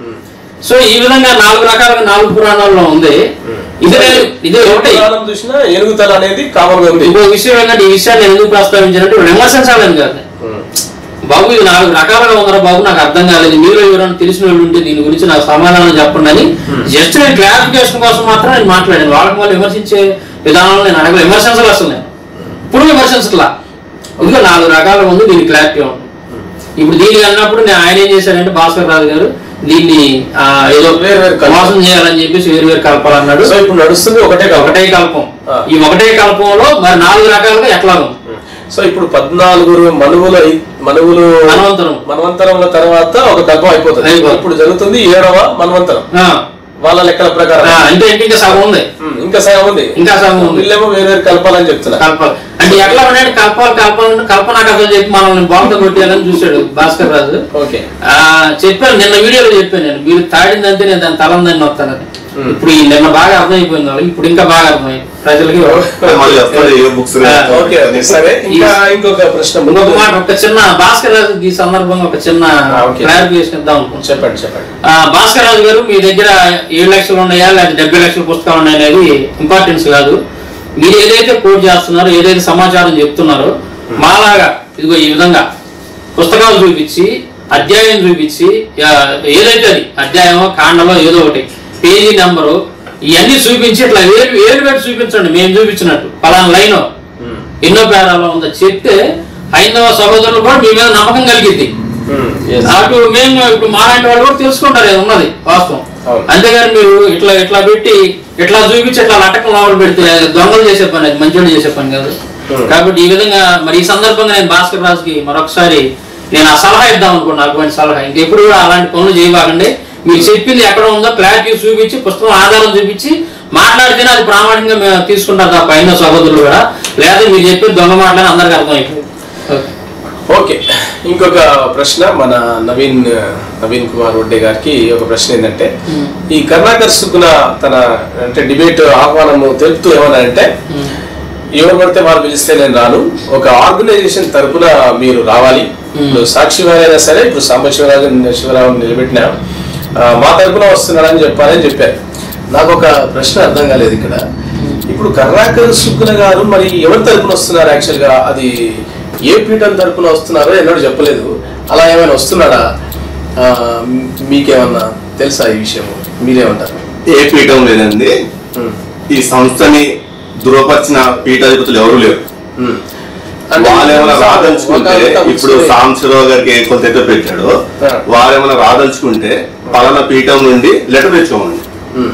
సో ఈ విధంగా నాలుగు రకాలుగా నాలుగు పురాణాల్లో ఉంది ఇది నేను- ఇది ఒకటి పురాణం చూసినా ఏనుగు తల అనేది కామన్ గా ఉంది ఇంకో విషయం ఏంటంటే ఈ విషయాన్ని నేను ఎందుకు ప్రస్తావించానంటే విమర్శించాలని కాదు ఉమ్. బాబు ఇది నాలుగు రకాలుగా ఉందరా బాబు నాకు అర్థం కాలేదు మీరు ఎవరైనా తెలిసిన వాళ్ళు ఉంటే దీని గురించి నాకు సమాధానం చెప్పండి అని జస్ట్ నేను క్లారిఫికేషన్ కోసం మాత్రం నేను మాట్లాడాను వాళ్ళకి వాళ్ళు విమర్శించే విధానంలో నేను అడగలేదు విమర్శించాలి అసలు నేను ఇప్పుడు విమర్శించట్లా ఎందుకంటే నాలుగు రకాలుగా ఉంది దీనికి క్లారిటీ ఉంది ఇప్పుడు దీనికి అన్నప్పుడు నేను ఆయన ఏం చేశారంటే భాస్కర్ రాజు గారు దీన్ని ఆ, ఏదో వేరు వేరు కలపాలి. మోసం చేయాలని చెప్పేసి వేరు వేరు కలపాలన్నాడు సో ఇప్పుడు నడుస్తుంది ఒకటే కాబట్టి ఒకటే కల్పం ఆ. ఈ ఒకటే కల్పంలో మరి నాలుగు రకాలుగా ఎట్లా ఉంది సో ఇప్పుడు పద్నాలుగురు మనువులు అయి- మనువులు మనవంతరం. మనవంతరంల తర్వాత ఒక కల్పం అయిపోతుంది అయిపోతుంది. ఇప్పుడు జరుగుతుంది ఏడవ మనవంతరం ఆ, వాళ్ళ లెక్కల ప్రకారం ఆ, అంటే ఏంటి ఇంకా సగం ఉంది ఉమ్, ఇంకా సగం ఉంది ఇంకా సగం ఉంది వీళ్ళేమో వేరు వేరు కలపాలని చెప్తున్నారు కల్పాలి అంటే ఎట్లా ఉన్నాడు కల్పాలి కల్పాలి కల్పనా కథలు చెప్పి మనల్ని బాగుంట కొట్టేయాలని చూశాడు భాస్కర్ రాజు ఓకే ఆ చెప్పాను నిన్న వీడియోలో చెప్పాను నేను మీరు తాడిందంటే నేను దాని తలందని వస్తానని Hmm. ఇప్పుడు ఈ నిన్న బాగా అర్థమైపోయింది వాళ్ళకి ఇప్పుడు ఇంకా బాగా అర్థమైంది ప్రజలకి మళ్ళీ వస్తుంది ఏ బుక్స్ ఆ, ఓకే ఓకే సరే ఇంకా ఇంకొక ప్రశ్న ఇంకొక మాట ఒక చిన్న భాస్కర్ రాజు ఈ సందర్భంగా ఒక చిన్న ఆ, okay. క్లారిఫికేషన్ ఇద్దాం అనుకుంటున్నాను చెప్పండి చెప్పండి ఆ, భాస్కర్ రాజు గారు మీ దగ్గర ఏడు లక్షలు ఉన్నాయా లేదా డెబ్బై లక్షల పుస్తకాలు ఉన్నాయా అనేది ఇంపార్టెన్స్ కాదు మీరు ఏదైతే కోట్ చేస్తున్నారో ఏదైతే సమాచారం చెప్తున్నారో మాలాగా ఇదిగో ఈ విధంగా పుస్తకాలు చూపించి అధ్యాయం చూపించి ఆ, ఏదైతే అది అధ్యాయమో కాండలో ఏదో ఒకటి పేజీ నెంబరు ఇవన్నీ చూపించి ఇట్లా వేరు వేరు పెట్టి చూపించండి మేము చూపించినట్టు పలానా లైన్ ఎన్నో పేరాలో ఉందో చెప్తే హైందవ సహోదరులు కూడా మీ మీద నమ్మకం కలిగింది ఉమ్, yes. అటు మేము ఇప్పుడు మాలాంటి వాళ్ళు కూడా తెలుసుకుంటారు ఇది ఉన్నది వాస్తవం అవును. అంతేగాని మీరు ఇట్లా ఇట్లా పెట్టి ఇట్లా చూపించి ఇట్లా లటకం లోపల పెడితే అది దొంగలు చేసే పని అది మంచోళ్ళు చేసే పని కాదు Hmm. కాబట్టి ఈ విధంగా మరి ఈ సందర్భంగా నేను భాస్కర్ రాజుకి మరొకసారి నేను ఆ సలహా ఇద్దాం అనుకున్నాను అటువంటి సలహా ఇంకెప్పుడు కూడా అలాంటి పనులు చేయబాకండి మీరు చెప్పింది ఎక్కడ ఉందో క్లారిటీ చూపించి పుస్తకం ఆధారం చూపించి మాట్లాడితేనే అది ప్రామాణికంగా మేము తీసుకుంటాం తప్ప అయిన సహోదరులు కూడా లేదా మీరు చెప్పి దొంగ మాటలని అందరికీ అర్థమైపోయింది ఓకే ఓకే ఇంకొక ప్రశ్న మన నవీన్ నవీన్ కుమార్ వడ్డే గారికి ఒక ప్రశ్న ఏంటంటే ఈ కర్ణాకర్ సుకున తన అంటే డిబేట్ ఆహ్వానము తెలుపుతూ ఏమన్నా అంటే ఎవరు పడితే వాళ్ళు పిలిస్తే నేను రాను ఒక ఆర్గనైజేషన్ తరపున మీరు రావాలి ఇప్పుడు సాక్షి వారైనా సరే ఇప్పుడు సాంబశివరాజు శివరావు నిలబెట్టిన ఆ, మా తరపున వస్తున్నాడని చెప్పాలని చెప్పారు నాకు ఒక ప్రశ్న అర్థం కాలేదు ఇక్కడ ఇప్పుడు కర్ణాకర్ సుక్కున గారు మరి ఎవరి తరపున వస్తున్నారు యాక్చువల్ గా అది ఏ పీఠం తరపున వస్తున్నారో ఎన్నడూ చెప్పలేదు అలా ఏమైనా వస్తున్నాడా ఆ, మీకేమన్నా తెలుసా ఈ విషయం మీరేమంటారు ఏ పీఠం లేదండి ఉమ్, ఈ సంస్థని ధృవపరిచిన పీఠాధిపతులు ఎవరు లేరు ఉమ్. వాళ్ళు ఏమైనా రాదలుచుకుంటే ఒక- ఇప్పుడు సాంబశివరావు గారికి ఏ కొంత అయితే పెట్టాడో ఆ. వాళ్ళు ఏమైనా రాదలుచుకుంటే పలానా పీఠం నుండి లెటర్ తెచ్చుకోమండి ఉమ్.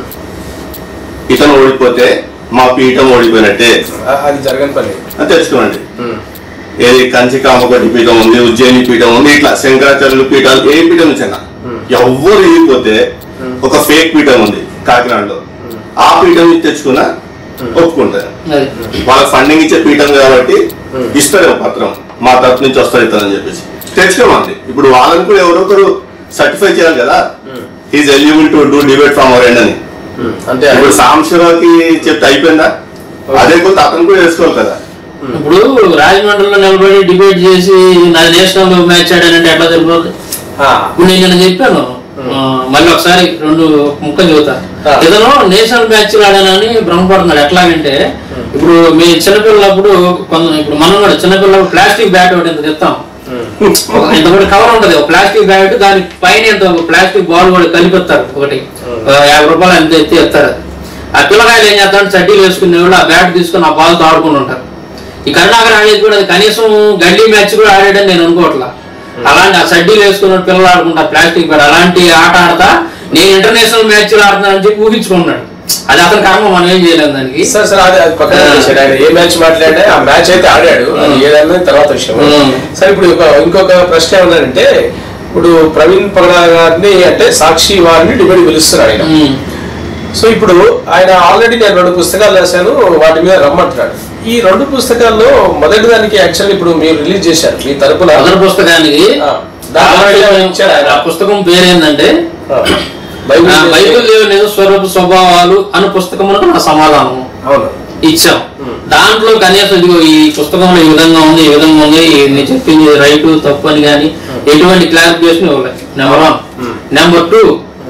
ఇతను ఓడిపోతే మా పీఠం ఓడిపోయినట్టే ఆ- అది జరగని పని అని తెచ్చుకోండి ఉమ్, ఏది కంచి కామకోటి పీఠం ఉంది ఉజ్జయిని పీఠం ఉంది ఇట్లా శంకరాచార్యులు పీఠాలు ఏ పీఠం నుంచి అయినా ఎవ్వరు ఇగిపోతే ఒక ఫేక్ పీఠం ఉంది కాకినాడలో ఆ పీఠం నుంచి తెచ్చుకున్న ఒప్పుకుంటారు అది వాళ్ళకి ఫండింగ్ ఇచ్చే పీఠం కాబట్టి ఇస్తారేమో పత్రం మా తరపు నుంచి వస్తారు ఇస్తారని చెప్పేసి తెచ్చుకోమంది ఇప్పుడు వాళ్ళని కూడా ఎవరో ఒకరు సర్టిఫై చేయాలి కదా is eligible to do debate from our end అని ఉమ్. అంటే ఇప్పుడు సాంశివకి చెప్తే అయిపోయిందా అదే కొంత అతను కూడా వేసుకోవాలి కదా ఇప్పుడు రాజమండ్రిలో నిలబడి డిబేట్ చేసి నా నేషనల్ మ్యాచ్ ఆడానంటే ఎట్లా తెలిపోతుంది ఆ, ఇప్పుడు నేను నిన్న చెప్పాను ఆ, మళ్ళీ ఒకసారి రెండు ముక్క చెబుతా ఆ. ఇతను నేషనల్ మ్యాచ్ ఆడానని భ్రమపడుతున్నాడు ఎట్లాగంటే ఇప్పుడు మీ చిన్నపిల్లలప్పుడు కొంత ఇప్పుడు మనం కూడా చిన్నపిల్లలు ప్లాస్టిక్ బ్యాట్ ఒకటి ఇంత తెస్తాం ఉమ్. ఒక ఇంత కూడా కవర్ ఉంటది ఒక ప్లాస్టిక్ బ్యాట్ దాని పైన ఇంత ఒక ప్లాస్టిక్ బాల్ కూడా కలిపిస్తారు ఒకటి ఆ, యాభై రూపాయలు అంత ఎత్తి ఎత్తారు ఆ పిల్లకాయలు ఏం చేస్తారు చడ్డీలు వేసుకునే వాళ్ళు ఆ బ్యాట్ తీసుకుని ఆ బాల్ తో ఆడుకుని ఉంటారు ఈ కరుణాకర్ ఆడేది కూడా అది కనీసం గల్లీ మ్యాచ్ కూడా ఆడాడని నేను అనుకోవట్లా అలాంటి ఆ చడ్డీలు వేసుకున్న పిల్లలు ఆడుకుంటారు ప్లాస్టిక్ బ్యాట్ అలాంటి ఆట ఆడతా నేను ఇంటర్నేషనల్ మ్యాచ్ ఆడుతున్నానని చెప్పి ఊహించుకున్నాడు అది అతని కర్మ మనం ఏం చేయలేము దానికి సరే సరే అది అది పక్కన పెట్టేశాడు. ఆయన ఏ మ్యాచ్ మాట్లాడే ఆ మ్యాచ్ అయితే ఆడాడు అది ఏదన్నా తర్వాత విషయం ఉమ్. సరే ఇప్పుడు ఒక- ఇంకొక ప్రశ్న ఏమన్నారంటే ఇప్పుడు ప్రవీణ్ పగడా గారిని అంటే సాక్షి వారిని డిబేట్ పిలుస్తున్నాడు ఆయన ఉమ్. సో ఇప్పుడు ఆయన ఆల్రెడీ నేను రెండు పుస్తకాలు రాశాను వాటి మీద రమ్మంటున్నాడు ఈ రెండు పుస్తకాల్లో మొదటి దానికి యాక్చువల్ ఇప్పుడు మీరు రిలీజ్ చేశారు మీ తరపున మొదటి పుస్తకానికి ఆ, దాంట్లో ఏమైనా ఇచ్చారా ఆయన? ఆ పుస్తకం పేరేందంటే ఆ, బైబిల్ ఆ, చేసి- బైబిల్ దేవుని నిజ స్వరూప స్వభావాలు అనే పుస్తకమునకు నా సమాధానం అవును ఇచ్చాం దాంట్లో కనీసం ఇదిగో ఈ పుస్తకంలో ఈ విధంగా ఉంది ఈ విధంగా ఉంది ఈ నేను చెప్పింది రైట్ తప్పు అని కానీ ఎటువంటి క్లారిఫికేషన్ ఇవ్వలేదు నెంబర్ వన్ నెంబర్ టూ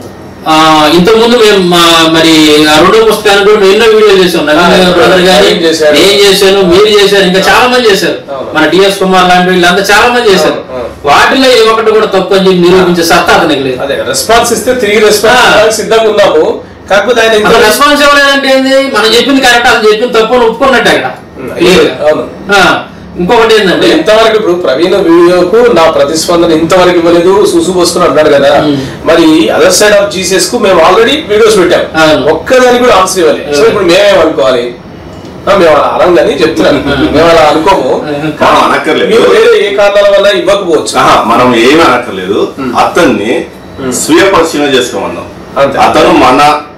ఇంతకు ముందు మేము మా- మరి ఆ రెండో పుస్తకానికి కూడా మేము ఎన్నో వీడియోలు చేసాం నవీన్ బ్రదర్ గారి నవీన్ చేశాడు. నేను చేశాను మీరు చేశారు ఇంకా చాలా మంది చేశారు అవును. మన టిఎస్ కుమార్ లాంటి వీళ్ళంతా చాలా మంది చేశారు అవును, అవును. వాటిలో ఏ ఒక్కటి కూడా తప్పు అని చెప్పి నిరూపించే సత్తా అతనికి లేదు అదే రెస్పాన్స్ ఇస్తే తిరిగి రెస్పాన్స్ ఆ. ఇవ్వడానికి సిద్ధంగా ఉన్నాము కాకపోతే ఆయన ఇంత అతను రెస్పాన్స్ ఇవ్వలేదంటే ఏంది మనం చెప్పింది కరెక్ట్ అతను చెప్పింది తప్పు అని ఒప్పుకున్నట్టే అక్కడ Clear గా. అవును ఆ, ఇంకొకటి అంటే ఏంటంటే ఇంతవరకు ఇప్పుడు ప్రవీణ్ వీడియోకు నా ప్రతిస్పందన ఇంతవరకు ఇవ్వలేదు సూసు పోసుకుని అన్నాడు కదా మరి అదర్ సైడ్ ఆఫ్ జీసస్ కు మేము ఆల్రెడీ వీడియోస్ పెట్టాం అవును. ఒక్కదానికి కూడా ఆన్సర్ ఇవ్వాలి సో ఇప్పుడు మేమేమనుకోవాలి ఆ, మేము అలా అనంగాని చెప్తున్నాను మేము అలా అనుకోము మనం అనక్కర్లేదు. మీరు వేరే ఏ కారణాల వల్ల ఇవ్వకపోవచ్చు ఆహా, మనం ఏమీ అనక్కర్లేదు అతన్ని స్వీయ పరిశీలన చేసుకోమన్నాం అంతే. అతను మన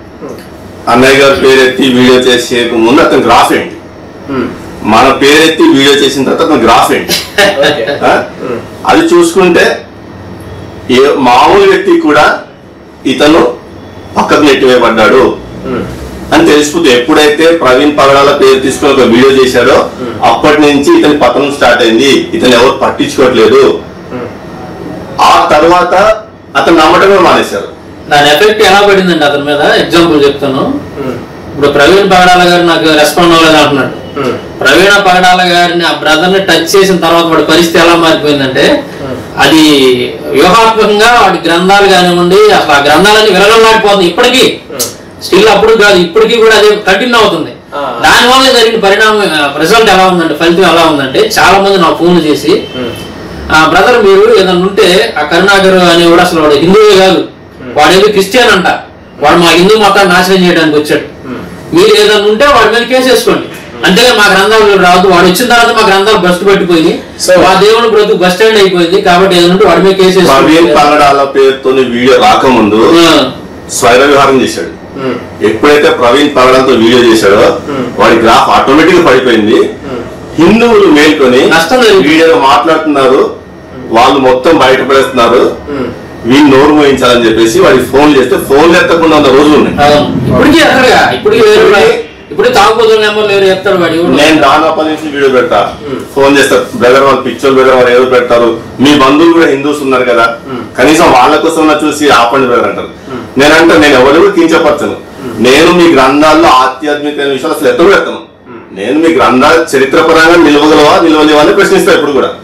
అన్నయ్య గారి పేరెత్తి వీడియో చేసే ముందు అతను గ్రాఫ్ ఏంటి ఉమ్. మన పేరెత్తి వీడియో చేసిన తర్వాత అతను గ్రాఫ్ ఏంటి ఓకే. ఆ? అది చూసుకుంటే ఏ మామూలు వ్యక్తి కూడా ఇతను పక్కకు నెట్టివేయబడ్డాడు ఉమ్. అని తెలిసిపోతే ఎప్పుడైతే ప్రవీణ్ పగడాల పేరు తీసుకుని ఒక వీడియో చేశాడో అప్పటి నుంచి ఇతని పతనం స్టార్ట్ అయింది ఇతను ఎవరు పట్టించుకోవట్లేదు ఆ తర్వాత అతను నమ్మటమే మానేశారు దాని ఎఫెక్ట్ ఎలా పడిందండి అతని మీద ఎగ్జాంపుల్ చెప్తాను ఉమ్. ఇప్పుడు ప్రవీణ్ పగడాల గారు నాకు రెస్పాండ్ అవ్వలేదు అంటున్నాడు ఉమ్. ప్రవీణ పగడాల గారిని ఆ బ్రదర్ ని టచ్ చేసిన తర్వాత వాడి పరిస్థితి ఎలా మారిపోయిందంటే అది వ్యూహాత్మకంగా వాడి గ్రంథాలు కానివ్వండి అసలు ఆ గ్రంథాలన్నీ విరగలాడిపోతుంది ఇప్పటికీ స్టిల్ అప్పుడు కాదు ఇప్పటికీ కూడా అదే కంటిన్యూ అవుతుంది ఆ. దాని వల్ల జరిగిన పరిణామం రిజల్ట్ ఎలా ఉందంటే ఫలితం ఎలా ఉందంటే చాలా మంది నాకు ఫోన్లు చేసి ఆ బ్రదర్ మీరు ఏదన్నా ఉంటే ఆ కరుణాకర్ అనేవాడు అసలు వాడు హిందువే కాదు వాడు ఏదో క్రిస్టియన్ అంట వాడు మా హిందూ మతాన్ని నాశనం చేయడానికి వచ్చాడు మీరు ఏదన్నా ఉంటే వాడి మీద కేసు వేసుకోండి అంతేగాని మా గ్రంథాలు రాదు వాడు వచ్చిన తర్వాత మా గ్రంథాలు బస్టు పట్టిపోయి So- మా దేవుని బ్రతుకు బస్ స్టాండ్ అయిపోయింది కాబట్టి ఏదైనా ఉంటే వాడి మీద కేసు ప్రవీణ్ వేసుకోండి పగడాల పేరుతో వీడియో రాకముందు ఆ, స్వైర విహారం చేశాడు ఉమ్. ఎప్పుడైతే ప్రవీణ్ పగడాలతో వీడియో చేశాడో వాడి గ్రాఫ్ ఆటోమేటిక్ గా పడిపోయింది హిందువులు మేల్కొని నష్టం జరిగింది. వీడియో మాట్లాడుతున్నారు వాళ్ళు మొత్తం బయట పడేస్తున్నారు వీళ్ళు నోరు మోయించాలని చెప్పేసి వాడికి ఫోన్ చేస్తే ఫోన్ ఎత్తకుండా ఉన్న రోజులు ఉన్నాయి అవును ఇప్పటికీ ఎక్కడగా ఇప్పటికీ వేరు ఇప్పుడు తాగుబోతుల నెంబర్ లేరు ఎత్తాడు వాడు ఎవడు? నేను దాదాపు నుంచి వీడియో పెడతా ఫోన్ చేస్తా బ్రదర్ వాళ్ళు పిక్చర్ బ్రదర్ వాళ్ళు ఏదో పెడతారు మీ బంధువులు కూడా హిందూస్ ఉన్నారు కదా కనీసం వాళ్ళ కోసం చూసి ఆపండి బ్రదర్ అంటారు నేనంటే నేను ఎవరు కూడా కించపరచను నేను మీ గ్రంథాల్లో ఆధ్యాత్మిక విషయాలు అసలు ఎత్తు పెడతాను నేను మీ గ్రంథాలు చరిత్రపరంగా నిలవగలవా నిలవలేవా అని ప్రశ్నిస్తా ఇప్పుడు కూడా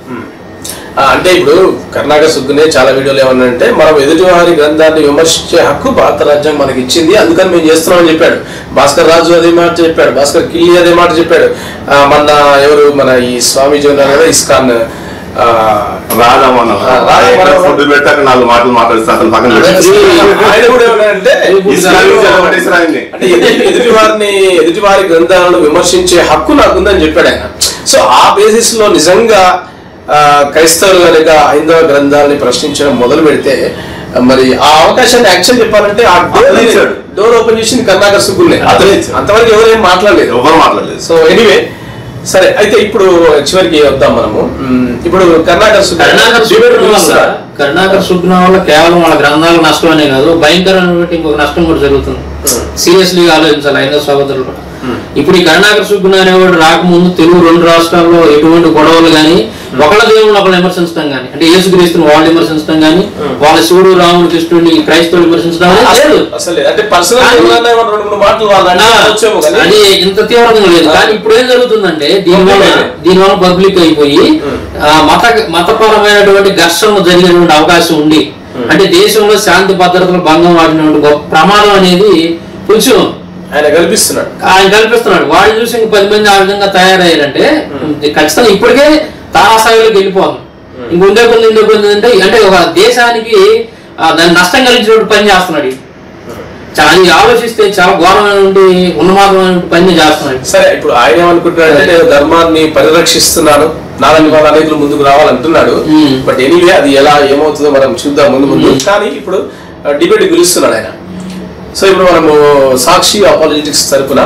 ఆ, అంటే ఇప్పుడు కర్ణాటక సుగ్గునే చాలా వీడియోలు ఏమన్నా అంటే మనం ఎదుటివారి గ్రంథాన్ని విమర్శించే హక్కు భారత రాజ్యం మనకి ఇచ్చింది అందుకని మేము చేస్తున్నామని చెప్పాడు భాస్కర్ రాజు అదే మాట చెప్పాడు భాస్కర్ కిల్లి అదే మాట చెప్పాడు ఆ, మన ఎవరు మన ఈ స్వామీజీ ఉన్నారు కదా ఇస్కాన్ ఆ, రాధా మనం ఆ, రాధా మనోహర్. ఫుడ్ పెట్టాక నాలుగు మాటలు మాట్లాడిస్తే అతను పక్కన అదే పెట్టి. ఆయన కూడా ఏమన్నాడంటే ఇస్లాం నుంచి ఎలగొట్టేసారు ఆయన్ని. అంటే ఎదుటి ఎదుటి వారిని ఎదుటి వారి గ్రంథాలను విమర్శించే హక్కు నాకుందని చెప్పాడు ఆయన సో ఆ బేసిస్ లో నిజంగా ఆ, క్రైస్తవులు కనుక హైందవ గ్రంథాలని ప్రశ్నించడం మొదలు పెడితే ఆ, మరి ఆ అవకాశాన్ని యాక్చువల్ చెప్పాలంటే ఆ డోర్ అతనే ఇచ్చాడు. డోర్ ఓపెన్ చేసింది కర్ణాకర్ సుగ్గులే అతనే ఇచ్చాడు. అంతవరకు ఎవరేం మాట్లాడలేదు ఎవరు మాట్లాడలేదు సో ఎనీవే సరే అయితే ఇప్పుడు చివరికి వద్దాం మనము మ్, ఇప్పుడు కర్ణాకర్ సుగ్గు కరుణాకర్ డిబేట్ సుగ్న వల్ల పిలుస్తారు. కరుణాకర్ సుగ్న వల్ల కేవలం వాళ్ళ గ్రంథాలకు నష్టమనే కాదు భయంకరమైనటువంటి ఇంకొక నష్టం కూడా జరుగుతుంది సీరియస్లీ ఆలోచించాలి ఐదో సహోదరులు కూడా ఇప్పుడు ఈ కరుణాకర్ సుగ్న అనేవాడు రాకముందు తెలుగు రెండు రాష్ట్రాల్లో ఎటువంటి గొడవలు కానీ ఒకళ్ళ దేవుళ్ళు ఒకళ్ళు విమర్శించడం కానీ అంటే యేసుక్రీస్తుని వాళ్ళు విమర్శించడం కానీ వాళ్ళ శివుడు రాముడు కృష్ణుడిని క్రైస్తవులు విమర్శించడం అనేది లేదు అసలు లేదు. అంటే పర్సనల్ రెండు మూడు మాటలు వాళ్ళు అంటే వచ్చేమో కానీ అది ఇంత తీవ్రంగా లేదు కానీ ఇప్పుడు ఏం జరుగుతుందంటే దీనివల్ల దీనివల్ల పబ్లిక్ అయిపోయి ఆ, మత మతపరమైనటువంటి ఘర్షణలు జరిగేటువంటి అవకాశం ఉంది అంటే దేశంలో శాంతి భద్రతలు భంగం వాడినటువంటి గొప్ప ప్రమాదం అనేది కొంచెం ఆయన కల్పిస్తున్నాడు ఆయన కల్పిస్తున్నాడు వాడు చూసి ఇంక పది మంది ఆ విధంగా తయారయ్యారంటే ఖచ్చితంగా ఇప్పటికే తారాస్థాయిలోకి వెళ్ళిపోతుంది ఇంక ఉండే కొద్ది ఉండే కొద్ది అంటే అంటే ఒక దేశానికి ఆ, దాన్ని నష్టం కలిగించినట్టు పని చేస్తున్నాడు ఈయన. చాలా ఇది ఆలోచిస్తే చాలా ఘోరమైనటువంటి ఉన్నమాదమైన పని చేస్తున్నాడు సరే ఇప్పుడు ఆయన ఏమనుకుంటున్నాడంటే నేను ధర్మాన్ని పరిరక్షిస్తున్నాను నాలుగు వాళ్ళ అనేకులు ముందుకు రావాలంటున్నాడు Hmm. బట్ ఎనీవే అది ఎలా ఏమవుతుందో మనం చూద్దాం ముందు ముందు కానీ ఇప్పుడు డిబేట్ పిలుస్తున్నాడు ఆయన సో ఇప్పుడు మనము సాక్షి అపాలజెటిక్స్ తరపున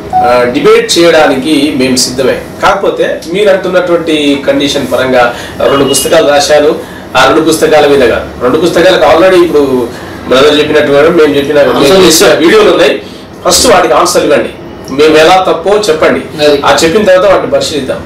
డిబేట్ చేయడానికి మేము సిద్ధమే కాకపోతే మీరు అంటున్నటువంటి కండిషన్ పరంగా రెండు పుస్తకాలు రాశాను ఆ రెండు పుస్తకాల మీద కాదు రెండు పుస్తకాలకు ఆల్రెడీ ఇప్పుడు బ్రదర్ చెప్పినట్టు మేము చెప్పిన మేము Answer చేసిన వీడియోలు ఉన్నాయి ఫస్ట్ వాటికి ఆన్సర్ ఇవ్వండి మేము ఎలా తప్పో చెప్పండి అది. ఆ చెప్పిన తర్వాత వాటిని పరిశీలిద్దాం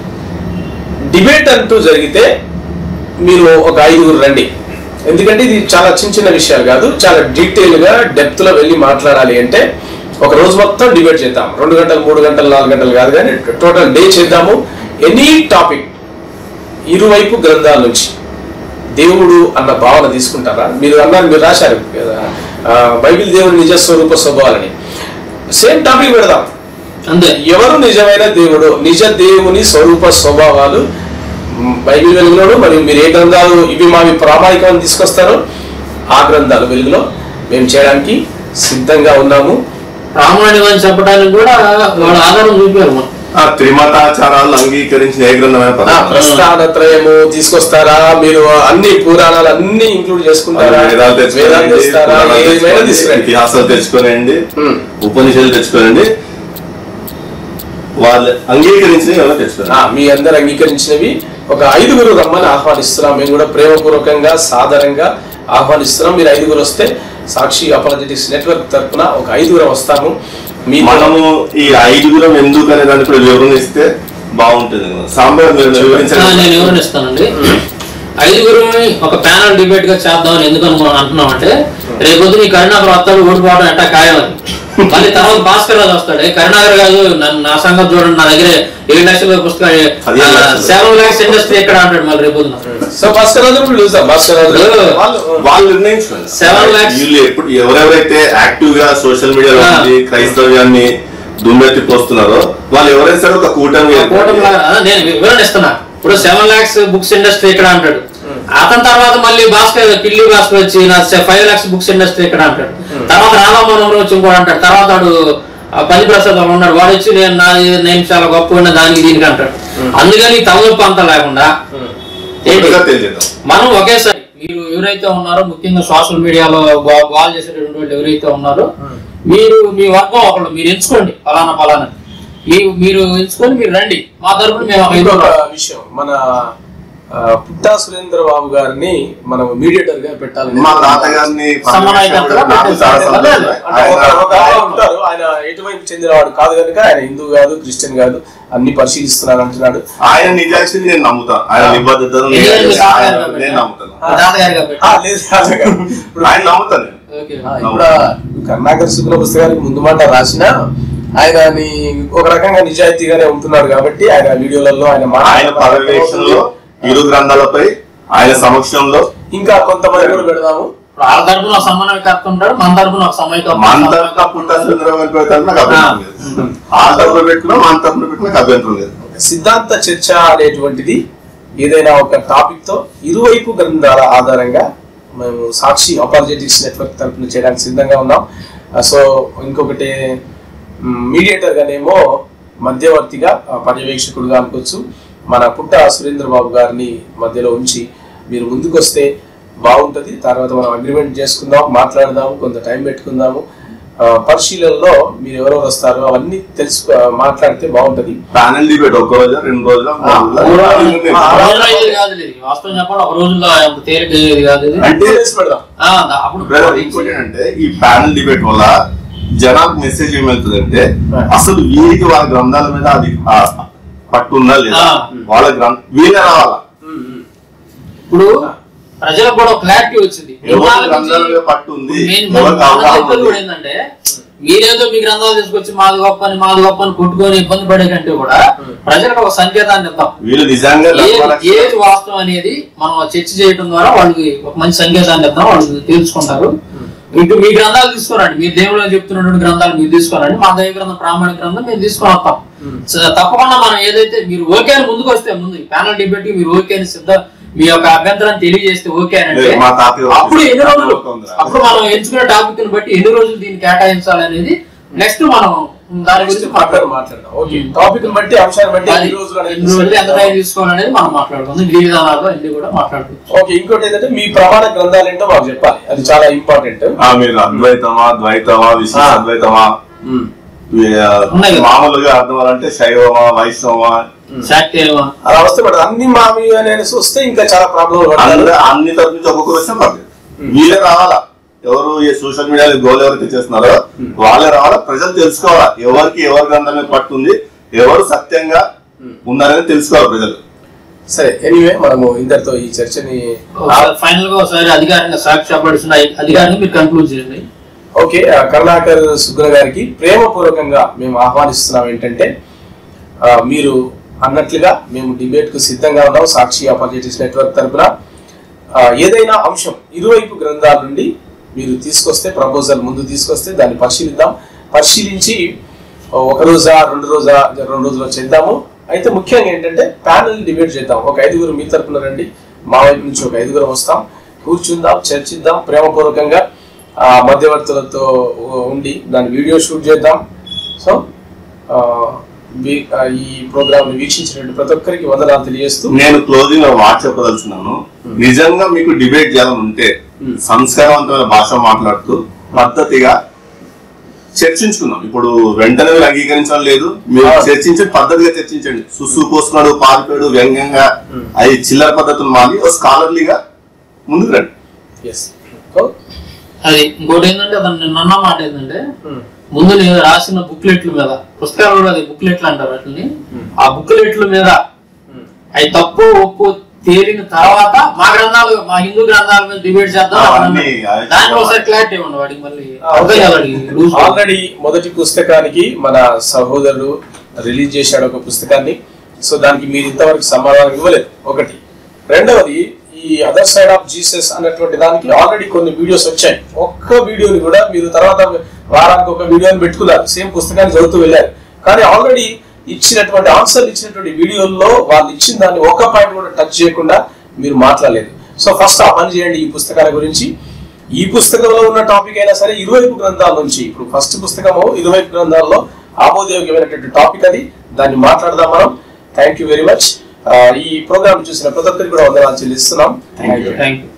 డిబేట్ అంటూ జరిగితే మీరు ఒక ఐదుగురు రండి ఎందుకంటే ఇది చాలా చిన్న చిన్న విషయాలు కాదు చాలా డీటెయిల్ గా డెప్త్ లో వెళ్ళి మాట్లాడాలి అంటే ఒక రోజు మొత్తం డిబేట్ చేద్దాం రెండు గంటలు మూడు గంటలు నాలుగు గంటలు కాదు కానీ టోటల్ డే చేద్దాము ఎనీ టాపిక్ ఇరువైపు గ్రంథాల నుంచి దేవుడు అన్న భావన తీసుకుంటారా మీరు అన్నారు మీరు రాశారు కదా, ఆ, బైబిల్ దేవుని నిజ స్వరూప స్వభావాలని సేమ్ టాపిక్ పెడదాం అంతే ఎవరు నిజమైన దేవుడు నిజ దేవుని స్వరూప స్వభావాలు మ్, బైబిల్ వెలుగులోను మరియు మీరు ఏ గ్రంథాలు ఇవి మావి ప్రామాణికమని తీసుకొస్తారో ఆ గ్రంథాలు వెలుగులో మేము చేయడానికి సిద్ధంగా ఉన్నాము ప్రామాణికం అని చెప్పడానికి కూడా వాళ్ళు ఆధారం చూపారు మనం. ఆ త్రిమతాచారాలను అంగీకరించిన ఏ గ్రంథమైన ఆ, పదం ప్రస్థానత్రయము తీసుకొస్తారా మీరు అన్ని పురాణాలు అన్ని ఇంక్లూడ్ చేసుకుంటారా వేదాలు వేదాలు తెచ్చుకోనండి తెస్తారా పురాణాలు ఏమైనా తెచ్చుకోనండి, తీసుకురండి ఇతిహాసాలు తెచ్చుకోనండి ఉమ్. ఉపనిషత్తులు తెచ్చుకోనండి వాళ్ళు అంగీకరించిన ఏమైనా తెచ్చుకోండి ఆ, మీ అందరు అంగీకరించినవి ఒక ఐదుగురు రమ్మని ఆహ్వానిస్తున్నాం మేము కూడా ప్రేమపూర్వకంగా సాదరంగా ఆహ్వానిస్తున్నాం మీరు ఐదుగురు వస్తే సాక్షి అపాలజెటిక్స్ నెట్వర్క్ తరపున ఒక ఐదుగురు వస్తాము మీ మనము ఈ ఐదుగురం ఎందుకు అనే దాన్ని కూడా వివరణిస్తే బాగుంటుంది సాంబార్ మీరు ఆ, వివరించండి నేను వివరణిస్తానండి ఐదుగురిని ఒక ప్యానల్ డిబేట్ గా చేద్దామని ఎందుకు అనుకో అంటున్నాం అంటే రేపొద్దు నీ కరుణాకర్ వస్తాడు ఓడిపోవడం ఎట్టా ఖాయం అది మళ్ళీ తర్వాత భాస్కర్ రాజు వస్తాడు "ఏ, కరుణాకర్ కాదు నన్ను నా సంగతి చూడండి నా దగ్గర ఏడు లక్షల పుస్తకాలు పదిహేను లక్షలు. సెవెన్ లాక్స్ ఇండస్ట్రీ ఎక్కడ అంటాడు మళ్ళీ రేపొద్దున సో భాస్కర్ రాజు కూడా పిలుస్తాం భాస్కర్ రాజు లేదు. వాళ్ళు వాళ్ళు నిర్ణయించుకోండి Seven lakhs. వీళ్ళు ఎప్పుడు ఎవరెవరైతే యాక్టివ్ గా సోషల్ మీడియాలో ఆ. ఉండి క్రైస్తవ్యాన్ని దుమ్మెత్తి పోస్తున్నారో వాళ్ళు ఎవరైనా సరే ఒక కూటమి కూటమి లాగా ఆ, నేను వివరణ ఇస్తున్నా ఇప్పుడు సెవెన్ లాక్స్ బుక్స్ ఇండస్ట్రీ ఇక్కడ అంటాడు అతని తర్వాత మళ్ళీ భాస్కర్ కిల్లి భాస్కర్ వచ్చి నా ఫైవ్ లాక్స్ బుక్స్ ఇండస్ట్రీ ఇక్కడ అంటాడు తర్వాత రాధామోహన్ వచ్చి ఇంకోటి అంటాడు తర్వాత వాడు ఆ పని ప్రసాద్ ఒకడు ఉన్నాడు వాడు వచ్చి నేను నా నేను చాలా గొప్ప దానికి దీనికి అంటాడు అందుకని తలనొప్పి అంత లేకుండా ఏంటి పూర్తిగా తెలియజేద్దాం మనం ఒకేసారి మీరు ఎవరైతే ఉన్నారో ముఖ్యంగా సోషల్ మీడియాలో కాల్ చేసేటటువంటి వాళ్ళు ఎవరైతే ఉన్నారో మీరు మీ వర్గం ఒకళ్ళు మీరు ఎంచుకోండి ఫలానా ఫలానా మీరు మీరు ఎంచుకొని మీరు రండి మా తరపున మేము ఒక ఐదు ఇంకొక విషయం మన ఆ, పుట్టా సురేంద్ర బాబు గారిని మనం మీడియేటర్ గా పెట్టాలని మా తాతగారిని సమన్వయకర్తగా నాకు చాలా పెట్టేసి- సంతోషం. అంటే ఒక- ఆయన- ఒక ఆయన ఉంటారు ఆయన ఎటువైపు చెందినవాడు కాదు కనుక ఆయన హిందూ కాదు క్రిస్టియన్ కాదు అన్ని పరిశీలిస్తున్నాను అంటున్నాడు ఆయన నిజాయితీ నేను నమ్ముతాను ఆయన నిబద్ధతను ఏ నేను- విధంగా ఆయన- సాగాలి నేను నమ్ముతాను తాతగారిగా ఆ, పెట్టారు లేదు అలాగా. ఇప్పుడు ఆయన నమ్ముతాను నేను. ఓకే ఆ, ఇప్పుడు ఆ కరుణాకర్ శుక్ల పుస్తకానికి ముందు మాట రాసిన ఆయన ఒక రకంగా నిజాయితీగానే ఉంటున్నాడు కాబట్టి ఆయన వీడియోలలో ఆయన మాట- ఆయన పర్యవేక్షణలో ఇరు గ్రంథాలపై ఆయన సమక్షంలో ఇంకా కొంతమంది కూడా పెడదాము ఇప్పుడు వాళ్ళ తరపున ఒక సమన్వయకర్త ఉంటాడు మన తరపున ఒక సమన్వయకర్త మన తరఫున పుట్ట సుందరరావు గారి పెడతాను నాకు అభ్యంతరం లేదు వాళ్ళ తరఫున పెట్టుకున్నా మన తరఫున పెట్టుకున్నా నాకు అభ్యంతరం లేదు సిద్ధాంత చర్చ అనేటువంటిది ఏదైనా ఒక టాపిక్ తో ఇరువైపు గ్రంథాల ఆధారంగా మేము సాక్షి అపాలజెటిక్స్ నెట్వర్క్ తరఫున చేయడానికి సిద్ధంగా ఉన్నాం ఆ, సో ఇంకొకటి మీడియేటర్ గానేమో మధ్యవర్తిగా ఆ, పర్యవేక్షకుడుగా అనుకోవచ్చు మన పుట్ట సురేంద్ర బాబు గారిని మధ్యలో ఉంచి మీరు ముందుకు వస్తే బాగుంటది తర్వాత మనం అగ్రిమెంట్ చేసుకుందాం మాట్లాడదాము కొంత టైం పెట్టుకుందాము ఆ, పరిశీలనలో మీరు ఎవరెవరు వస్తారో అవన్నీ తెలుసు ఆ, మాట్లాడితే బాగుంటది ప్యానల్ డిబేట్ ఒక రోజు రెండు రోజుల మూడు రోజుల? ఆ, ఒక రోజులో అయ్యేది కాదు ఇది వాస్తవం చెప్పాలి ఒక రోజులో అంత తేలిక అయ్యేది కాదు ఇది అంటే చేసి పెడదాం ఆ, అప్పుడు బ్రదర్ ఇంకోటి ఏంటంటే ఈ ప్యానల్ డిబేట్ వల్ల జనాలకు మెసేజ్ ఏమవుతుందంటే అసలు వీరికి వాళ్ళ గ్రంథాల మీద అది ఆ, పట్టు ఉందా లేదా ఆ. వాళ్ళ గ్రంథ వీళ్ళే రావాలా ఇప్పుడు ప్రజలకు కూడా క్లారిటీ వచ్చింది ఎవరి గ్రంథాల మీద పట్టు ఉంది నేను- ఎవరికి మన అవగాహన చెప్పేది ఉంది కూడా ఏంటంటే మీరేదో మీ గ్రంథాలు తీసుకొచ్చి మాది గొప్ప అని మాది గొప్ప అని కొట్టుకొని ఇబ్బంది పడే కంటే కూడా ప్రజలకు ఒక సంకేతాన్ని ఇద్దాం వీళ్ళు నిజంగా ఏది లక్ష- ఏది వాస్తవం అనేది మనం చర్చ చేయడం ద్వారా వాళ్ళకి ఒక మంచి సంకేతాన్ని ఇద్దాం వాళ్ళు తెలుసుకుంటారు ఇటు మీ గ్రంథాలు తీసుకోరండి మీరు దేవుడు చెప్తున్నటువంటి గ్రంథాలు మీరు తీసుకోరండి మా దైవ గ్రంథం ప్రామాణిక గ్రంథం మేము తీసుకొని వస్తాం స- తప్పకుండా మనం ఏదైతే మీరు ఓకే అని ముందుకు వస్తే ముందు ప్యానల్ డిబేట్ మీరు ఓకే అని సిద్ధ మీ యొక్క అభ్యంతరాన్ని తెలియజేస్తే ఓకే అని అంటే లేదు, మా తాతయ్య అప్పుడు ఎన్ని రోజులు అవుతుందిరా. అప్పుడు మనం ఎంచుకున్న టాపిక్ ని బట్టి ఎన్ని రోజులు దీన్ని కేటాయించాలి అనేది నెక్స్ట్ మనం దాని గురించి మాట్లాడు మాట్లాడదాం మాట్లాడదాం ఓకే టాపిక్ బట్టి అంశాన్ని బట్టి అది ఎన్ని రోజులు అనేది ఎన్ని రోజులు ఎంత టైం తీసుకోవాలనేది మనం మాట్లాడుకుందాం విధి విధానాలు అన్ని కూడా మాట్లాడుకుందాం ఓకే ఇంకోటి ఏంటంటే మీ ప్రమాణ గ్రంథాలు ఏంటో మాకు చెప్పాలి అది చాలా ఇంపార్టెంట్ ఆ, మీరు అద్వైతమా ద్వైతమా విశిష్ట ఆ. అద్వైతమా ఈ, ఆ, ఉన్నాయి కదా. మామూలుగా అర్థం అవ్వాలంటే శైవమా వైష్ణవమా శాక్తేయమా అలా వస్తే పడదు అన్ని మామి అని అనేసి వస్తే ఇంకా చాలా ప్రాబ్లం పడతారు అందరూ అన్ని తరపు నుంచి ఒక్కొక్కరు వచ్చినా పర్లేదు వీళ్ళే రావాలా ఎవరు ఈ సోషల్ మీడియాలో గోల్ ఎవరైతే చేస్తున్నారో వాళ్ళే రావాలా ప్రజలు తెలుసుకోవాలా ఎవరికి ఎవరి గ్రంథం మీద పట్టుంది ఎవరు సత్యంగా ఉన్నారని తెలుసుకోవాలి ప్రజలు సరే ఎనీవే మనము ఇందరితో ఈ చర్చని ఫైనల్ గా ఒకసారి అధికారంగా సాక్షి అప్పడిస్తున్న అధికారిని మీరు కన్క్లూడ్ చేయండి ఓకే ఆ కరుణాకర్ సుగ్ర గారికి ప్రేమపూర్వకంగా మేము ఆహ్వానిస్తున్నాం ఏంటంటే ఆ, మీరు అన్నట్లుగా మేము డిబేట్ కు సిద్ధంగా ఉన్నాం సాక్షి అపాలజెటిక్స్ నెట్వర్క్ తరపున ఆ, ఏదైనా అంశం ఇరువైపు గ్రంథాల నుండి మీరు తీసుకొస్తే ప్రపోజల్ ముందు తీసుకొస్తే దాన్ని పరిశీలిద్దాం పరిశీలించి ఒక రోజా రెండు రోజా రెండు రోజుల్లో చేద్దాము అయితే ముఖ్యంగా ఏంటంటే ప్యానల్ డిబేట్ చేద్దాం ఒక ఐదుగురు మీ తరపున రండి మా వైపు నుంచి ఒక ఐదుగురు వస్తాం కూర్చుందాం చర్చిద్దాం ప్రేమపూర్వకంగా ఆ మధ్యవర్తులతో ఉండి దాని వీడియో షూట్ చేద్దాం సో ఆ, వీ- ఆ, ఈ ప్రోగ్రామ్ వీక్షించినటువంటి ప్రతి ఒక్కరికి వందనాలు తెలియజేస్తూ నేను క్లోజింగ్ లో మాట చెప్పదలుచున్నాను నిజంగా మీకు డిబేట్ చేయాలని ఉంటే సంస్కారవంతమైన భాష మాట్లాడుతూ పద్ధతిగా చర్చించుకుందాం ఇప్పుడు వెంటనే మీరు అంగీకరించడం లేదు మీరు ఆ. చర్చించండి పద్ధతిగా చర్చించండి సుసు పోస్తున్నాడు పారిపోయాడు వ్యంగ్యంగా అవి చిల్లర పద్ధతులు మాది ఒక స్కాలర్లీగా ముందుకు రండి ఎస్ సో అది ఇంకోటి ఏంటంటే అతను నిన్న అన్న మాట ఏంటంటే ముందు నేను రాసిన బుక్లెట్ల మీద పుస్తకాలు కూడా అది బుక్లెట్లు అంటారు వాటిని ఆ బుక్లెట్ల మీద అవి తప్పు ఒప్పు తేలిన తర్వాత మా గ్రంథాలు మా హిందూ గ్రంథాల మీద డిబేట్ చేద్దాం ఆ, అని అన్నీ, అన్నాడు. అవి దాంట్లో ఒకసారి క్లారిటీ ఇవ్వండి వాడికి మళ్ళీ ఆ, అర్థం కాదు వాడికి లూజ్ గా. ఆల్రెడీ మొదటి పుస్తకానికి మన సహోదరుడు రిలీజ్ చేశాడు ఒక పుస్తకాన్ని సో దానికి మీరు ఇంతవరకు సమాధానం ఇవ్వలేదు ఒకటి రెండవది ఈ అదర్ సైడ్ ఆఫ్ జీసస్ అన్నటువంటి దానికి ఆల్రెడీ కొన్ని వీడియోస్ వచ్చాయి ఒక్క వీడియోని కూడా మీరు తర్వాత వారానికి ఒక వీడియోని పెట్టుకున్నారు సేమ్ పుస్తకాన్ని చదువుతూ వెళ్ళారు కానీ ఆల్రెడీ ఇచ్చినటువంటి ఆన్సర్లు ఇచ్చినటువంటి వీడియోల్లో వాళ్ళు ఇచ్చిన దాన్ని ఒక్క పాయింట్ కూడా టచ్ చేయకుండా మీరు మాట్లాడలేదు సో ఫస్ట్ ఆ పని చేయండి ఈ పుస్తకాల గురించి ఈ పుస్తకంలో ఉన్న టాపిక్ అయినా సరే ఇరువైపు గ్రంథాల నుంచి ఇప్పుడు ఫస్ట్ పుస్తకము ఇరువైపు గ్రంథాల్లో ఆమోదయోగ్యమైనటువంటి టాపిక్ అది దాన్ని మాట్లాడదాం మనం థ్యాంక్ యూ వెరీ మచ్ ఈ ప్రోగ్రామ్ చూసిన ప్రతి ఒక్కరికి కూడా వందనాలు చెల్లిస్తున్నాం థ్యాంక్ యూ థ్యాంక్ యూ